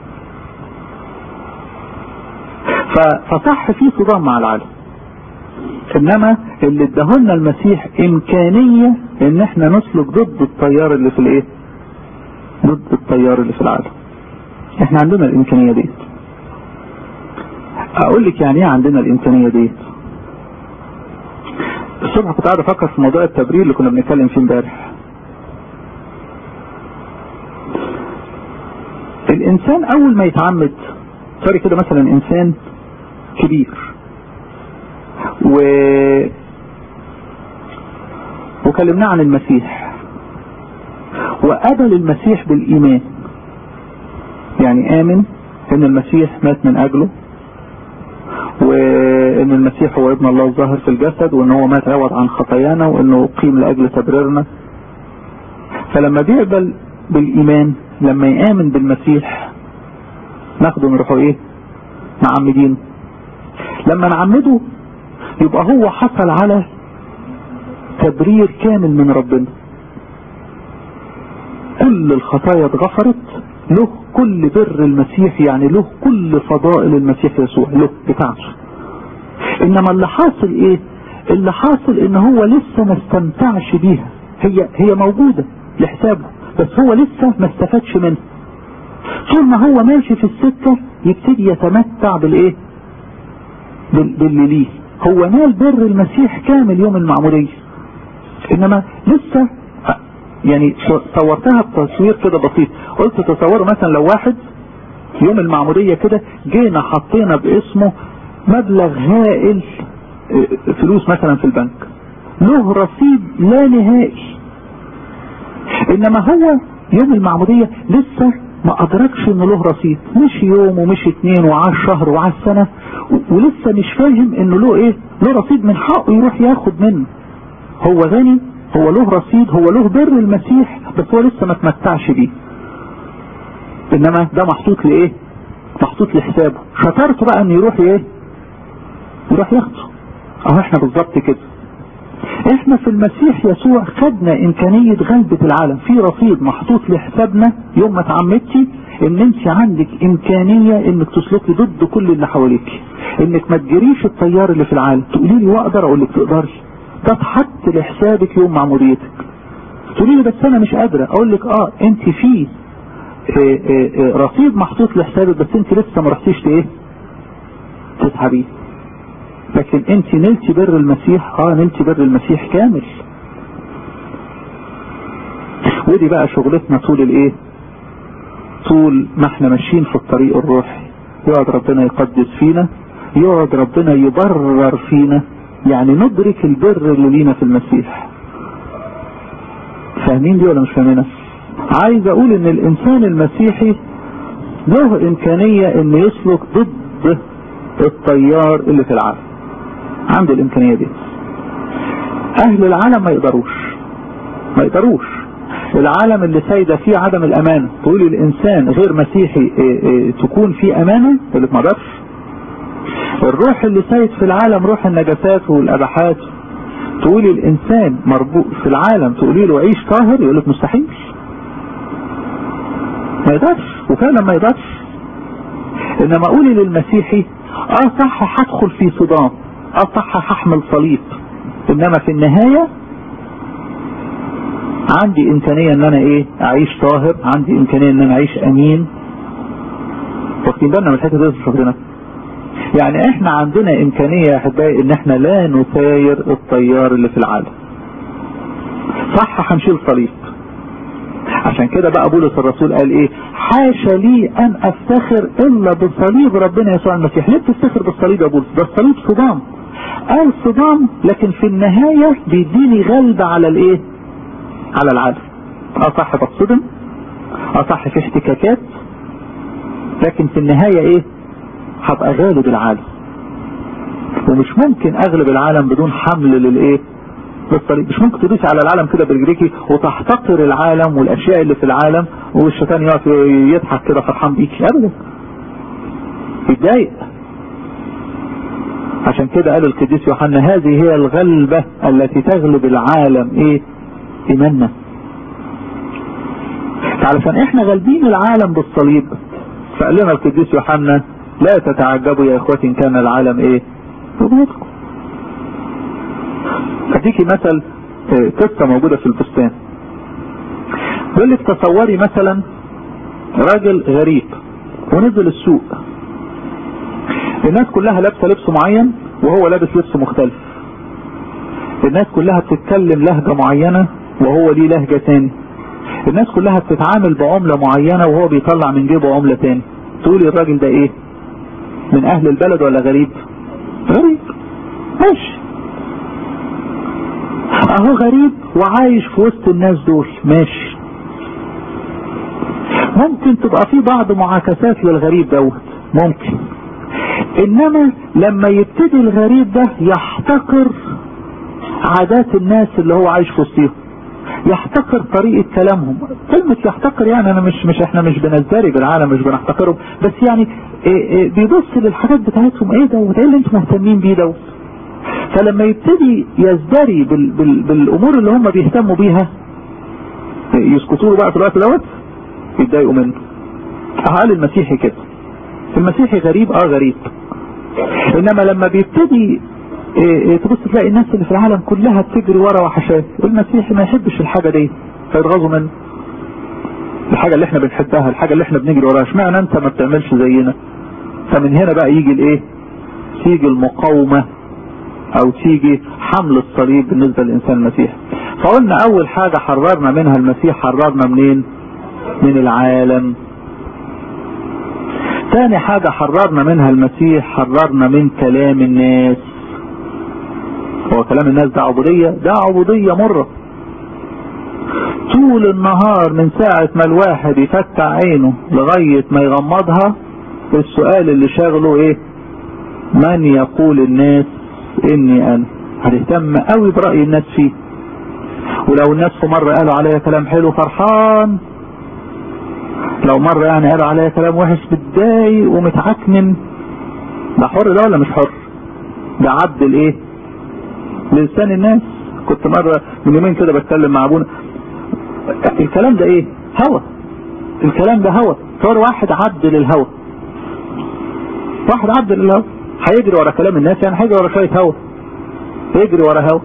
فصح في صدام مع العالم انما اللي اداهولنا المسيح امكانية ان احنا نسلك ضد التيار اللي في الايه ضد التيار اللي في العالم احنا عندنا الامكانية دي اقول لك يعني ايه عندنا الامكانية دي الصبح كنت قاعد افكر في موضوع التبرير اللي كنا بنتكلم فيه امبارح الانسان اول ما يتعمد سوري كده مثلا انسان كبير و وكلمناه عن المسيح وقبل المسيح بالايمان يعني امن ان المسيح مات من اجله وان المسيح هو ابن الله الظاهر في الجسد وان هو مات عوض عن خطايانا وانه قيم لاجل تبريرنا فلما بيقبل بالايمان لما يامن بالمسيح ناخده نروحه ايه معمدين لما نعمده يبقى هو حصل على تبرير كامل من ربنا كل الخطايا اتغفرت له كل بر المسيح يعني له كل فضائل المسيح يسوع له بتاعته انما اللي حاصل ايه اللي حاصل ان هو لسه ما استمتعش بيها هي هي موجودة لحسابه بس هو لسه ما استفادش منها طول ما هو ماشي في السكة يبتدي يتمتع بالايه باللي ليه هو نال بر المسيح كامل يوم المعمودية انما لسه يعني صورتها بتصوير كده بسيط قلت تصوروا مثلا لو واحد يوم المعمودية كده جينا حطينا باسمه مبلغ هائل فلوس مثلا في البنك له رصيد لا نهائي انما هو يوم المعمودية لسه ما ادركش انه له رصيد مش يوم ومش اتنين وعاش شهر وعاش سنة ولسه مش فاهم انه له ايه له رصيد من حقه يروح ياخد منه هو غني هو له رصيد هو له بر المسيح بس هو لسه ما تمتعش بيه انما ده محطوط لايه محطوط لحسابه شطارته بقى ان يروح ايه يروح ياخده اهو احنا بالظبط كده احنا في المسيح يسوع خدنا امكانية غلبة العالم في رصيد محطوط لحسابنا يوم ما اتعمدتي ان انت عندك امكانية انك تسلكي ضد كل اللي حواليك انك ما تجريش التيار اللي في العالم تقولي لي واقدر اقول لك تقدري ده اتحط لحسابك يوم معموديتك تقولي لي بس انا مش قادرة اقول لك اه انت في اه اه رصيد محطوط لحسابك بس انت لسه ما رحتيش ايه تسحبيه لكن انت نلتي بر المسيح اه نلتي بر المسيح كامل ودي بقى شغلتنا طول الايه طول ما احنا ماشيين في الطريق الروحي يقعد ربنا يقدس فينا يقعد ربنا يبرر فينا يعني ندرك البر اللي لينا في المسيح فاهمين دي ولا مش فاهمينها عايز اقول ان الانسان المسيحي له امكانية انه يسلك ضد التيار اللي في العالم عنده الامكانية دي اهل العالم ما يقدروش ما يقدروش العالم اللي سايدة فيه عدم الامانة تقول الانسان غير مسيحي إيه إيه تكون فيه امانة يقول لك ما اقدرش الروح اللي سايد في العالم روح النجاسات والاباحات تقولي الانسان مربوط في العالم تقولي له عيش طاهر يقول لك مستحيل ما يقدرش وفعلا ما يقدرش انما قولي للمسيحي اه صح هدخل في صدام اه صح هحمل صليب انما في النهاية عندي امكانية ان انا ايه اعيش طاهر عندي امكانية ان انا اعيش امين واخدين بالنا من الحته دي مش واخدينها يعني احنا عندنا امكانية يا احبائي ان احنا لا نثاير التيار اللي في العالم صح هنشيل صليب عشان كده بقى بولس الرسول قال ايه حاشا لي ان افتخر الا بصليب ربنا يسوع المسيح ليه بتفتخر بالصليب يا بولس ده الصليب صدام قال صدام لكن في النهاية بيديني غلبة على الايه على العالم اه صح بتصدم اه صح في احتكاكات لكن في النهاية ايه هبقى غالب العالم ومش ممكن اغلب العالم بدون حمل للايه بالطريق مش ممكن تدوس على العالم كده برجليكي وتحتقر العالم والاشياء اللي في العالم والشيطان يقف يضحك كده فرحان بيكي ابدا يتضايق عشان كده قال القديس يوحنا هذه هي الغلبة التي تغلب العالم ايه ايماننا علشان احنا غالبين العالم بالصليب فقال لنا القديس يوحنا لا تتعجبوا يا اخوتي ان كان العالم ايه بغيركم اديكي مثل قصة موجودة في البستان بيقول لك تصوري مثلا راجل غريب ونزل السوق الناس كلها لابسة لبس معين وهو لابس لبس مختلف الناس كلها بتتكلم لهجة معينة وهو ليه لهجة تاني الناس كلها بتتعامل بعملة معينة وهو بيطلع من جيبه عملة تاني تقولي الراجل ده ايه من اهل البلد ولا غريب غريب ماشي اهو غريب وعايش في وسط الناس دول ماشي ممكن تبقى في بعض معاكسات للغريب دوت ممكن انما لما يبتدي الغريب ده يحتقر عادات الناس اللي هو عايش في وسطهم يحتقر طريقة كلامهم كلمة يحتقر يعني انا مش مش احنا مش بنزدري بالعالم مش بنحتقرهم بس يعني إيه إيه بيبص للحاجات بتاعتهم ايه دوت ايه اللي انتم مهتمين بيه دوت فلما يبتدي يزدري بال بال بالامور اللي هم بيهتموا بيها يسكتوا له بقى في الوقت دوت يتضايقوا منه قال المسيحي كده المسيحي غريب اه غريب انما لما بيبتدي إيه إيه تبص تلاقي الناس اللي في العالم كلها بتجري ورا وحشات والمسيحي ما يحبش الحاجة دي فيتغاظوا منه الحاجة اللي احنا بنحبها الحاجة اللي احنا بنجري وراها اشمعنى انت ما بتعملش زينا فمن هنا بقى يجي الايه تيجي المقاومة او تيجي حمل الصليب بالنسبة للانسان المسيحي فقلنا اول حاجة حررنا منها المسيح حررنا منين من العالم تاني حاجة حررنا منها المسيح حررنا من كلام الناس هو كلام الناس ده عبودية ده عبودية مرة طول النهار من ساعة ما الواحد يفتح عينه لغاية ما يغمضها السؤال اللي شاغله ايه من يقول الناس اني انا هتهتم قوي برأي الناس فيه ولو الناس في مرة قالوا عليا كلام حلو فرحان لو مرة يعني قالوا عليا كلام وحش متضايق ومتعكنن ده حر ده ولا مش حر ده عبد الايه لسان الناس كنت مرة من يومين كده بتكلم مع ابونا الكلام ده ايه هوى الكلام ده هوى صار واحد عبد للهوى واحد عبد للهوى هيجري ورا كلام الناس يعني هيجري ورا شوية هوى يجري ورا هوى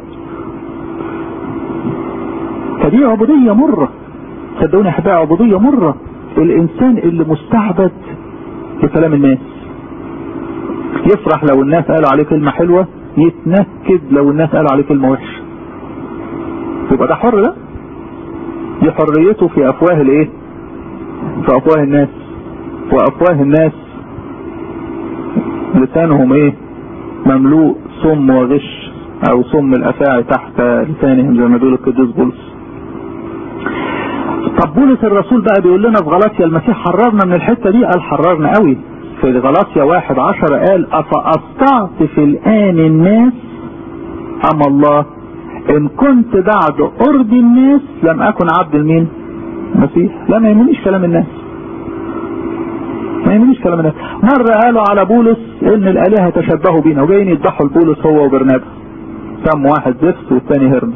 فدي عبودية مرة صدقوني يا احبائي عبودية مرة الانسان اللي مستعبد لكلام الناس يفرح لو الناس قالوا عليه كلمة حلوة يتنكد لو الناس قالوا عليه كلمة وحشة يبقى ده حر ده دي حريته في افواه الايه في افواه الناس وافواه الناس لسانهم ايه مملوء سم وغش او سم الافاعي تحت لسانهم زي ما بيقول القديس بولس طب بولس الرسول بقى بيقول لنا في غلاطيا المسيح حررنا من الحتة دي قال حررنا قوي في غلاطيا واحد عشر قال افأستعطف الان الناس ام الله ان كنت بعد ارضي الناس لم اكن عبد المين مسيح لا ما يهمنيش كلام الناس ما يهمنيش كلام الناس مرة قالوا على بولس ان الالهة تشبهوا بينا وجايين يذبحوا لبولس هو وبرنابا سم واحد زفت والثاني هرمس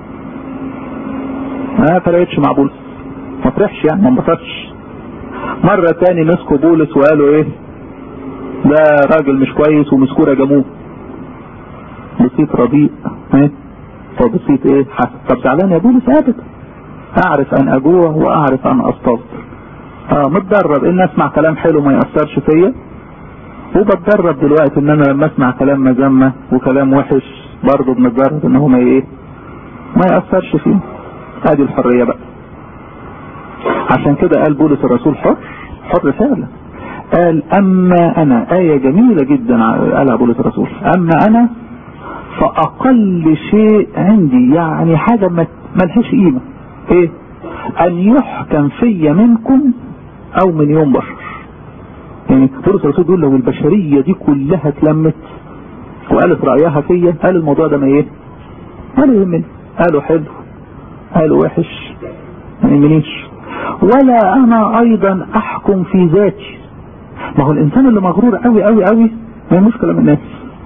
ما فرقتش مع بولس ما فرحش يعني ما انبسطش مرة تاني مسكوا بولس وقالوا ايه ده راجل مش كويس ومسكورة جابوه بسيط رديء ايه فبسيط ايه حسن طب زعلان يا بولس ابدا اعرف ان اجوع واعرف ان استغفر اه متدرب ان اسمع كلام حلو ما يأثرش فيا وبتدرب دلوقتي ان انا لما اسمع كلام مذمة وكلام وحش برضه بنتدرب ان هو ما ايه ما يأثرش فيه ادي الحرية بقى عشان كده قال بولس الرسول حر حر فعلا قال اما انا آية جميلة جدا قالها بولس الرسول اما انا فاقل شيء عندي يعني حاجة ملهاش قيمة ايه ان يحكم في منكم او من يوم بشر يعني بولس الرسول بيقول لو البشرية دي كلها اتلمت وقالت رأيها فيا قال الموضوع ده ما ايه ولا يهمني قالوا حلو قالوا وحش ما يهمنيش ولا انا ايضا احكم في ذاتي ما هو الانسان اللي مغرور قوي قوي قوي ما يهموش كلام الناس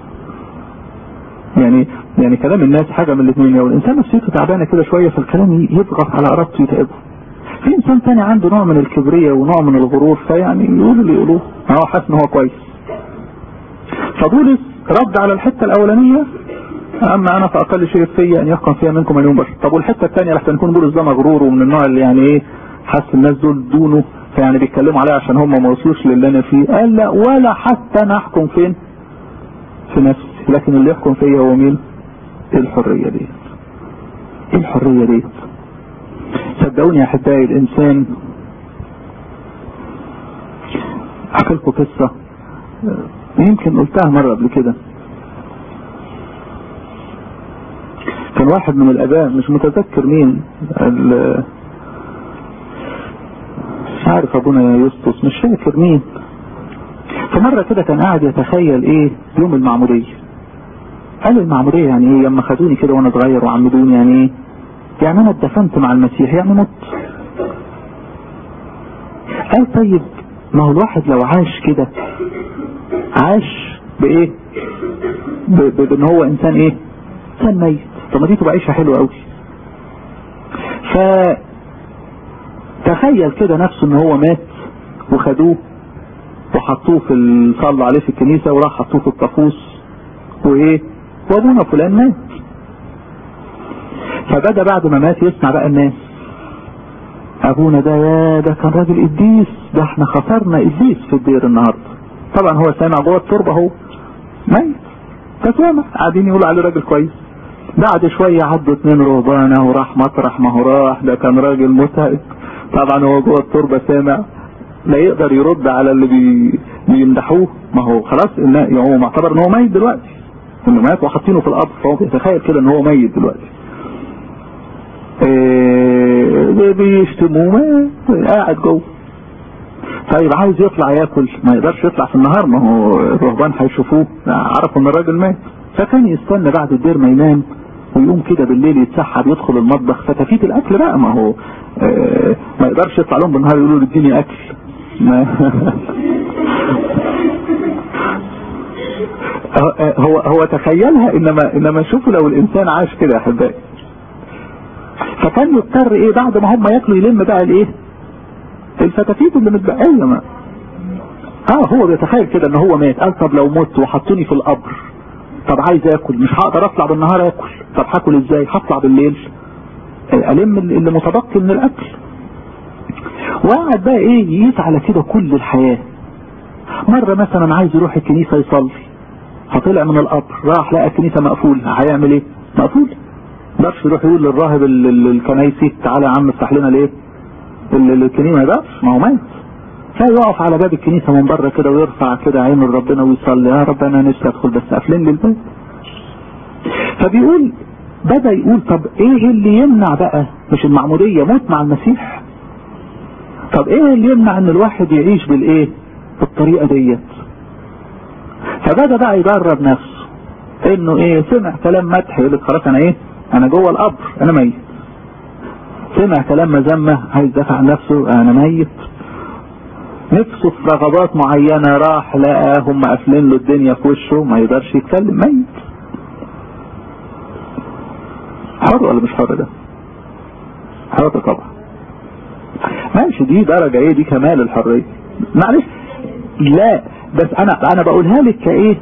يعني يعني كلام الناس حاجة من الاثنين لو الانسان نفسيته تعبانة كده شوية فالكلام يضغط على ارادته يتعبه في انسان تاني عنده نوع من الكبرية ونوع من الغرور فيعني يقول اللي يقولوه هو حاسس ان هو كويس فبولس رد على الحتة الاولانية اما انا فاقل شيء فيا ان يحكم فيها منكم مليون بشر طب والحتة الثانية لحتى نكون بولس ده مغرور ومن النوع اللي يعني ايه حاسس الناس دول دونه فيعني بيتكلموا عليه عشان هم ما وصلوش للي انا فيه قال لا ولا حتى انا احكم فين في نفسي لكن اللي يحكم فيا هو مين ايه الحرية دي ايه الحرية دي صدقوني يا احبائي الانسان احكي لكم قصة يمكن قلتها مرة قبل كده كان واحد من الاباء مش متذكر مين مش عارف ابونا يسطس مش فاكر مين فمرة كده كان قاعد يتخيل ايه يوم المعمودية قال المعمودية يعني ايه لما خدوني كده وانا صغير وعمدوني يعني ايه يعني انا اتدفنت مع المسيح يعني مت قال طيب ما هو الواحد لو عاش كده عاش بايه بان هو انسان ايه انسان ميت طب ما دي تبقى عيشه حلوه قوي ف تخيل كده نفسه ان هو مات وخدوه وحطوه في صلوا عليه في الكنيسه وراح حطوه في الطقوس وايه وابونا فلان مات فبدا بعد ما مات يسمع بقى الناس ابونا ده يا ده كان راجل قديس ده احنا خسرنا قديس في الدير النهارده طبعا هو سامع جوه التربه هو ميت فسامع قاعدين يقولوا عليه راجل كويس بعد شوية عدوا اتنين رهبانة وراح مطرح ما هو راح ده كان راجل متعب طبعا هو جوه التربة سامع لا يقدر يرد على اللي بي... بيمدحوه ما هو خلاص يعني هو معتبر ان هو ميت دلوقتي انه مات وحاطينه في القبر فهو بيتخيل كده ان هو ميت دلوقتي إيه بيشتموه قاعد جوه طيب عايز يطلع ياكل ما يقدرش يطلع في النهار ما هو الرهبان هيشوفوه عرفوا ان الراجل مات فكان يستنى بعد الدير ما ينام ويقوم كده بالليل يتسحب يدخل المطبخ فتفيت الاكل بقى ما هو آه ما يقدرش يطلع لهم بالنهار يقولوا له اديني اكل ما هو هو تخيلها انما انما شوفوا لو الانسان عاش كده يا احبائي فكان يضطر ايه بعد ما هم ياكلوا يلم بقى الايه الفتافيت اللي متبقيه ما اه هو بيتخيل كده ان هو مات قال طب لو مت وحطوني في القبر طب عايز اكل مش هقدر اطلع بالنهار اكل طب هاكل ازاي هطلع بالليل الم اللي متبقي من الاكل وقعد بقى ايه يقيس على كده كل الحياة مرة مثلا عايز يروح الكنيسة يصلي فطلع من القبر راح لقى الكنيسة مقفولة هيعمل ايه مقفول مقدرش يروح يقول للراهب الكنايسي تعالى يا عم افتح لنا ليه الكنيسة ما يقدرش ما هو مات فيقف على باب الكنيسة من بره كده ويرفع كده عينه لربنا ويصلي يا رب انا نفسي ادخل بس قافلين لي الباب فبيقول بدأ يقول طب ايه اللي يمنع بقى مش المعمودية موت مع المسيح طب ايه اللي يمنع ان الواحد يعيش بالايه بالطريقة ديت فبدأ بقى يدرب نفسه انه ايه سمع كلام مدح يقول لك خلاص انا ايه انا جوه القبر انا ميت سمع كلام مذمة عايز يدافع عن نفسه انا ميت نفسه في رغبات معينة راح لقى هم قافلين له الدنيا في وشه ما يقدرش يتكلم ميت حر ولا مش حر ده حر طبعا ماشي دي درجة ايه دي كمال الحرية معلش لا بس انا انا بقولها لك كايه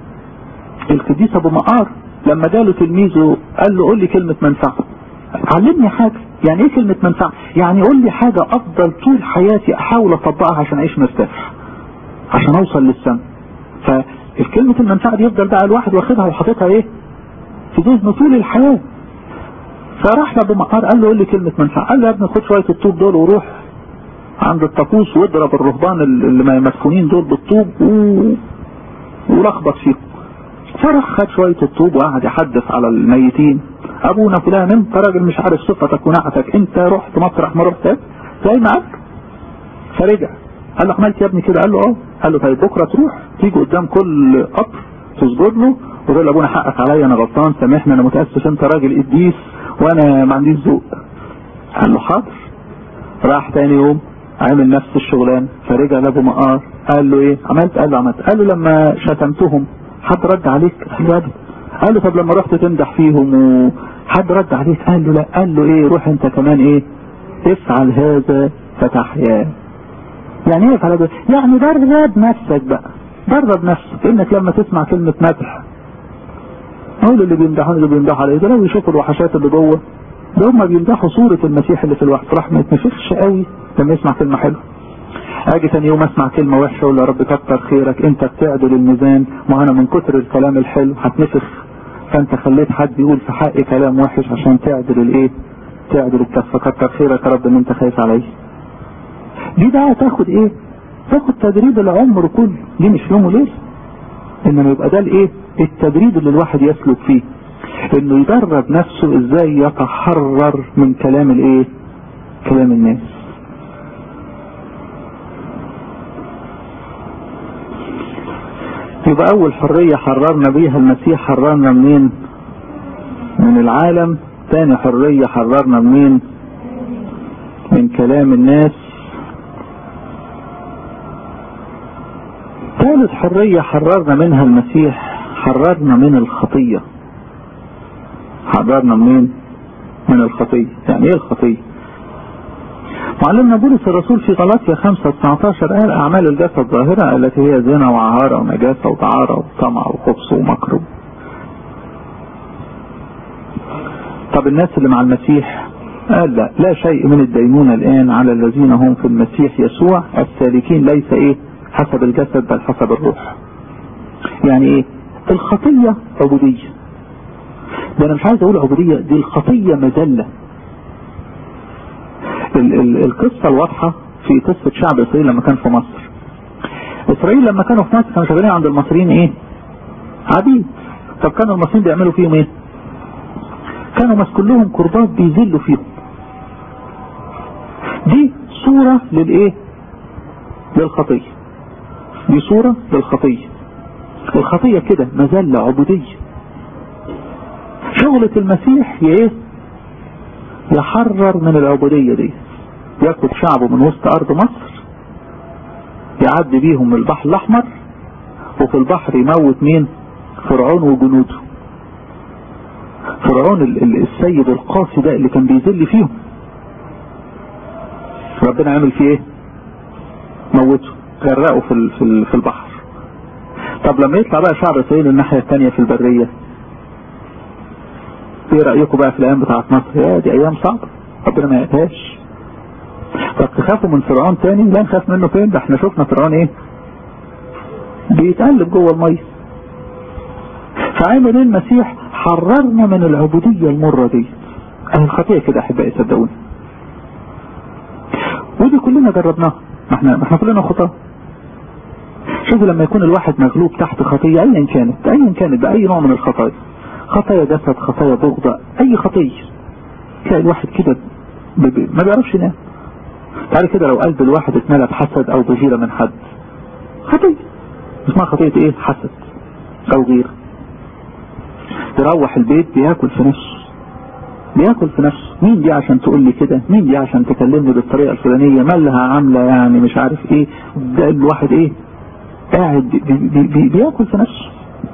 القديس ابو مقار لما جاله تلميذه قال له قول لي كلمة منفعة علمني حاجة يعني ايه كلمة منفعة يعني قول لي حاجة افضل طول حياتي احاول اطبقها عشان اعيش مرتاح عشان اوصل للسما فالكلمة المنفعة دي يفضل بقى الواحد واخدها وحاططها ايه في ذهنه طول الحياة فراح لابو مقار قال له قول لي كلمة منفعة قال له يا ابني خد شوية الطوب دول وروح عند الطقوس واضرب الرهبان اللي مسكونين دول بالطوب و... ولخبط فيهم فراح خد شوية الطوب وقعد يحدث على الميتين ابونا فلان انت راجل مش عارف صفتك ونعتك انت رحت مطرح ما رحت زي معاك فرجع قال له عملت يا ابني كده قال له اه قال له طيب بكره تروح تيجي قدام كل قبر تسجد له وتقول له ابونا حقك عليا انا غلطان سامحني انا متاسف انت راجل قديس وانا ما عنديش ذوق قال له حاضر راح تاني يوم عامل نفس الشغلان فرجع لابو مقار قال له ايه عملت قال له عملت قال له لما شتمتهم حد رد عليك قال له ابدا قال له طب لما رحت تمدح فيهم وحد رد عليك قال له لا قال له ايه روح انت كمان ايه افعل هذا فتحيا يعني ايه افعل هذا يعني درب نفسك بقى درب نفسك انك لما تسمع كلمة مدح اقول اللي بيمدحون اللي بيمدحوا عليه ده لو يشوفوا الوحشات اللي جوه ده هم بيمدحوا صورة المسيح اللي في الوحش راح ما يتنفخش قوي لما يسمع كلمة حلوة اجي ثاني يوم اسمع كلمة وحشة اقول يا رب كتر خيرك انت بتعدل الميزان ما انا من كتر الكلام الحلو هتنفخ فانت خليت حد يقول في حقي كلام وحش عشان تعدل الايه تعدل الكفة كتر خيرك يا رب ان انت خايف عليا دي بقى تاخد ايه تاخد تدريب العمر كله دي مش يوم وليل انما يبقى ده الايه التدريب اللي الواحد يسلك فيه انه يدرب نفسه ازاي يتحرر من كلام الايه كلام الناس يبقى اول حرية حررنا بيها المسيح حررنا منين من العالم تاني حرية حررنا منين من كلام الناس ثالث حرية حررنا منها المسيح حررنا من الخطية حررنا منين من الخطية يعني ايه الخطية معلمنا بولس الرسول في غلاطيا 5 19 قال اعمال الجسد ظاهرة التي هي زنا وعهارة ونجاسة وطعارة وطمع وخبث ومكر طب الناس اللي مع المسيح قال لا لا شيء من الدينونة الان على الذين هم في المسيح يسوع السالكين ليس ايه حسب الجسد بل حسب الروح يعني ايه الخطية عبودية ده انا مش عايز اقول عبودية دي الخطية مذلة ال ال القصة الواضحة في قصة شعب اسرائيل لما كان في مصر اسرائيل لما كانوا في مصر كانوا شغالين عند المصريين ايه عبيد طب كانوا المصريين بيعملوا فيهم ايه كانوا مسكن لهم كربات بيذلوا فيهم دي صورة للايه للخطية دي صورة للخطية الخطية كده مذلة عبودية شغلة المسيح هي ايه يحرر من العبودية دي ياخد شعبه من وسط ارض مصر يعدي بيهم البحر الاحمر وفي البحر يموت مين فرعون وجنوده فرعون السيد القاسي ده اللي كان بيذل فيهم ربنا عمل فيه ايه موته غرقه في في في البحر طب لما يطلع بقى شعب اسرائيل الناحية الثانية في البرية ايه رأيكم بقى في الايام بتاعت مصر يا دي ايام صعبة ربنا ما يقهاش طب تخافوا من فرعون تاني لا نخاف منه فين ده احنا شفنا فرعون ايه بيتقلب جوه المية فعمل ايه المسيح حررنا من العبودية المرة دي اهل الخطيئة كده احبائي صدقوني ودي كلنا جربناها ما احنا ما احنا كلنا خطاه شوفوا لما يكون الواحد مغلوب تحت خطية ايا كانت ايا كانت باي نوع من الخطايا خطايا جسد خطايا بغضة اي خطية تلاقي الواحد كده ما بيعرفش ينام تعالى كده لو قلب الواحد اتملى بحسد او بغيرة من حد خطية اسمها خطية ايه حسد او غيرة يروح البيت بياكل في نفسه بياكل في نفسه مين دي عشان تقول لي كده مين دي عشان تكلمني بالطريقة الفلانية مالها عاملة يعني مش عارف ايه ده الواحد ايه قاعد بي بي بي بياكل في نفسه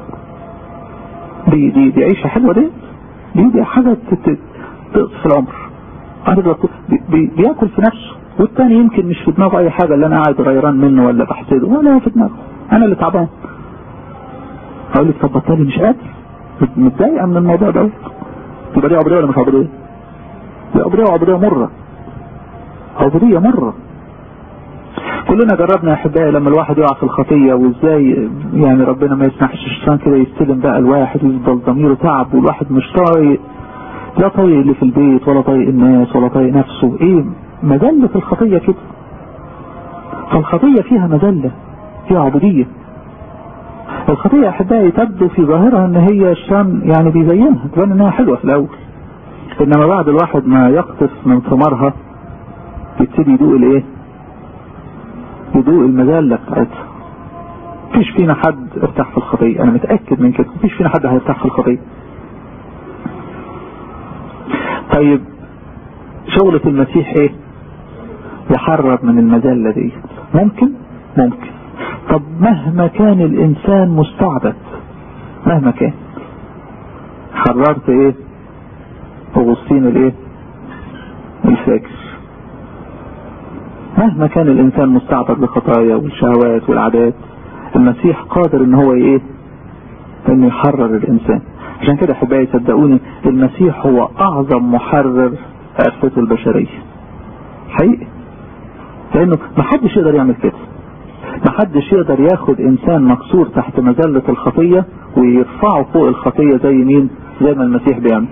دي دي دي عيشة حلوة دي دي دي حاجة تقص العمر بي بياكل في نفسه والتاني يمكن مش في دماغه اي حاجة اللي انا قاعد غيران منه ولا بحسده ولا في دماغه انا اللي تعبان اقول لك طب بطلي مش قادر متضايقة من الموضوع ده يبقى دي عبودية ولا مش عبودية دي عبودية وعبودية مرة عبودية مرة كلنا جربنا يا احبائي لما الواحد يقع في الخطية وازاي يعني ربنا ما يسمحش الشيطان كده يستلم بقى الواحد ويفضل ضميره تعب والواحد مش طايق لا طايق اللي في البيت ولا طايق الناس ولا طايق نفسه ايه مذلة الخطية كده فالخطية فيها مذلة فيها عبودية الخطية يا احبائي تبدو في ظاهرها ان هي الشام يعني بيزينها تبان انها حلوة في الاول انما بعد الواحد ما يقطف من ثمارها يبتدي يدوق الايه يدوق المذلة بتاعتها مفيش فينا حد ارتاح في الخطية انا متأكد من كده مفيش فينا حد هيرتاح في الخطية طيب شغلة المسيح ايه يحرر من المذلة دي ممكن ممكن طب مهما كان الانسان مستعبد مهما كان حررت ايه اغسطين الايه الفاكر مهما كان الانسان مستعبد لخطايا والشهوات والعادات المسيح قادر ان هو ايه انه يحرر الانسان عشان كده احبائي صدقوني المسيح هو اعظم محرر ارثته البشرية حقيقي لانه محدش يقدر يعمل كده محدش يقدر ياخد انسان مكسور تحت مذلة الخطية ويرفعه فوق الخطية زي مين زي ما المسيح بيعمل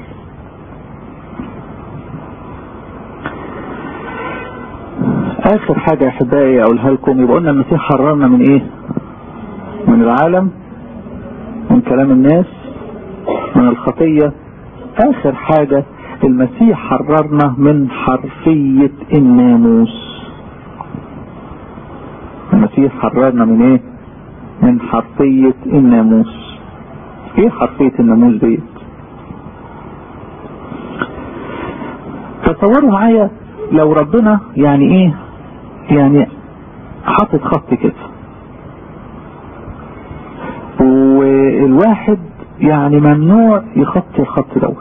اخر حاجة يا احبائي اقولها لكم يبقى قلنا المسيح حررنا من ايه من العالم من كلام الناس من الخطية اخر حاجة المسيح حررنا من حرفية الناموس المسيح حررنا من ايه من حرفية الناموس ايه حرفية الناموس ديت تصوروا معايا لو ربنا يعني ايه يعني حاطط خط كده والواحد يعني ممنوع يخطي الخط دوت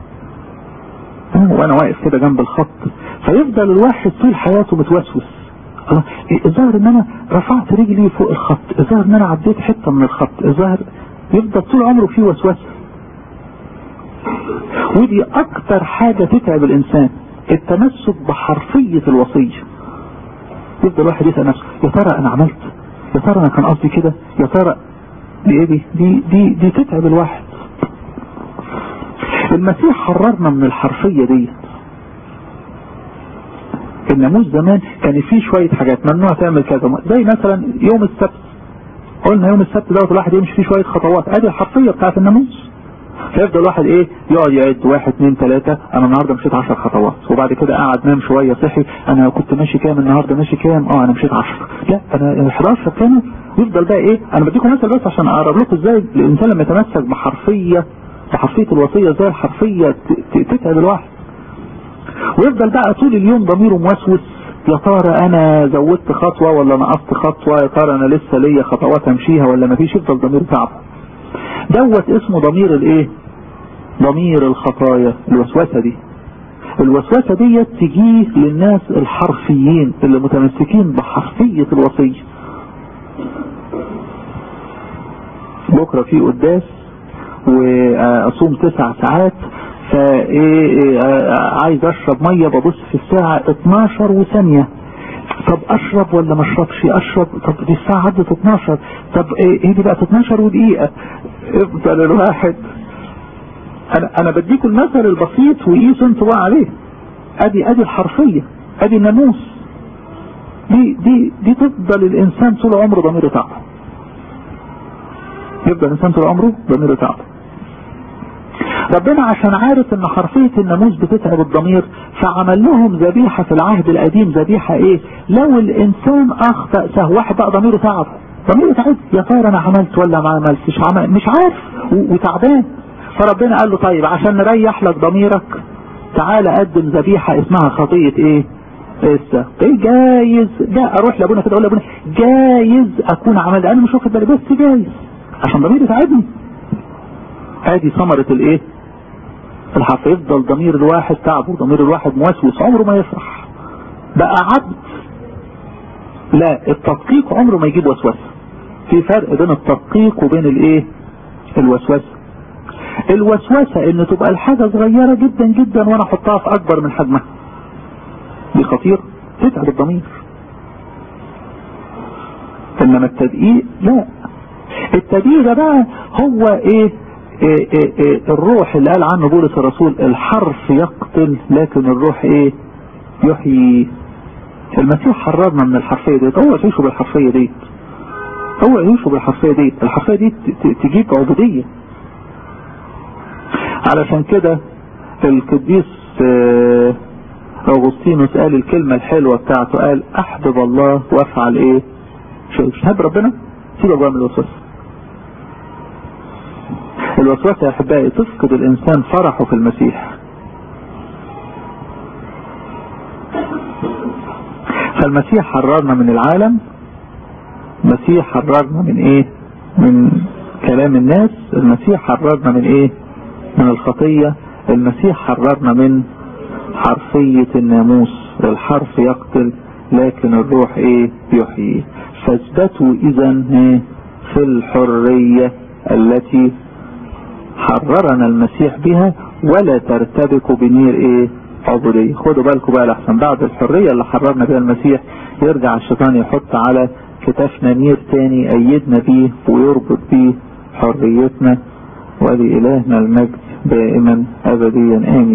وانا واقف كده جنب الخط فيفضل الواحد طول حياته متوسوس الظاهر ان انا رفعت رجلي فوق الخط الظاهر ان انا عديت حتة من الخط الظاهر يفضل طول عمره فيه وسوسة ودي اكتر حاجة تتعب الانسان التمسك بحرفية الوصية يفضل الواحد يسأل نفسه يا ترى انا عملت يا ترى انا كان قصدي كده يا ترى دي ايه دي دي دي, دي تتعب الواحد المسيح حررنا من الحرفية دي الناموس زمان كان فيه شوية حاجات ممنوع تعمل كذا زي مثلا يوم السبت قلنا يوم السبت دوت الواحد يمشي فيه شويه خطوات ادي الحرفيه بتاعت الناموس فيفضل واحد ايه يقعد يعد واحد اثنين ثلاثة انا النهاردة مشيت 10 خطوات وبعد كده قعد نام شوية صحي انا كنت ماشي كام النهاردة ماشي كام اه انا مشيت 10 لا انا 11 كام يفضل بقى ايه انا بديكم مثل بس عشان اقرب لكم ازاي الانسان لما يتمسك بحرفية بحرفية الوصية زي الحرفية تتعب الواحد ويفضل بقى طول اليوم ضميره موسوس يا ترى انا زودت خطوة ولا نقصت خطوة يا ترى انا لسه ليا خطوات امشيها ولا مفيش يفضل ضميره تعبه دوت اسمه ضمير الايه ضمير الخطايا الوسوسة دي الوسوسة دي تجيه للناس الحرفيين اللي متمسكين بحرفية الوصية بكرة في قداس واصوم تسع ساعات فايه عايز اشرب مية ببص في الساعة 12 وثانية طب اشرب ولا ما اشربش اشرب طب دي الساعة عدت 12 طب ايه دي بقت 12 ودقيقة افضل الواحد انا انا بديكم المثل البسيط وقيسوا انتوا بقى عليه ادي ادي الحرفية ادي الناموس دي دي دي تفضل الانسان طول عمره ضميره تعبه يفضل الانسان طول عمره ضميره تعبه ربنا عشان عارف ان حرفية الناموس بتتعب الضمير فعمل لهم ذبيحة في العهد القديم ذبيحة ايه لو الانسان اخطأ سهو واحد بقى ضميره تعب ضميره تعب يا ترى انا عملت ولا ما عملتش عمل مش عارف وتعبان فربنا قال له طيب عشان نريح لك ضميرك تعالى قدم ذبيحة اسمها خطية ايه لسه ايه جايز لا اروح لابونا كده اقول لابونا جايز اكون عملت انا مش واخد بالي بس جايز عشان ضميري تعبني ادي ثمرة الايه الحرف يفضل ضمير الواحد تعبه ضمير الواحد موسوس عمره ما يفرح بقى عبد لا التدقيق عمره ما يجيب وسوسة في فرق بين التدقيق وبين الايه الوسوسة الوسوسة ان تبقى الحاجة صغيرة جدا جدا وانا احطها في اكبر من حجمها دي خطير تتعب الضمير انما التدقيق لا التدقيق ده بقى هو ايه إيه إيه إيه الروح اللي قال عنه بولس الرسول الحرف يقتل لكن الروح ايه يحيي المسيح حررنا من الحرفية ديت اوعى تعيشوا بالحرفية ديت اوعى تعيشوا بالحرفية ديت الحرفية دي تجيب عبودية علشان كده القديس اغسطينوس قال الكلمة الحلوة بتاعته قال احبب الله وافعل ايه مش تحب ربنا سيبك بقى من الوسوسه الوسوسة يا احبائي تفقد الانسان فرحه في المسيح فالمسيح حررنا من العالم المسيح حررنا من ايه من كلام الناس المسيح حررنا من ايه من الخطية المسيح حررنا من حرفية الناموس الحرف يقتل لكن الروح ايه يحيي فاثبتوا اذا ايه في الحرية التي حررنا المسيح بها ولا ترتبكوا بنير ايه عبودية خدوا بالكم بقى لحسن بعد الحرية اللي حررنا بها المسيح يرجع الشيطان يحط على كتافنا نير تاني ايدنا بيه ويربط بيه حريتنا ولإلهنا المجد دائما ابديا امين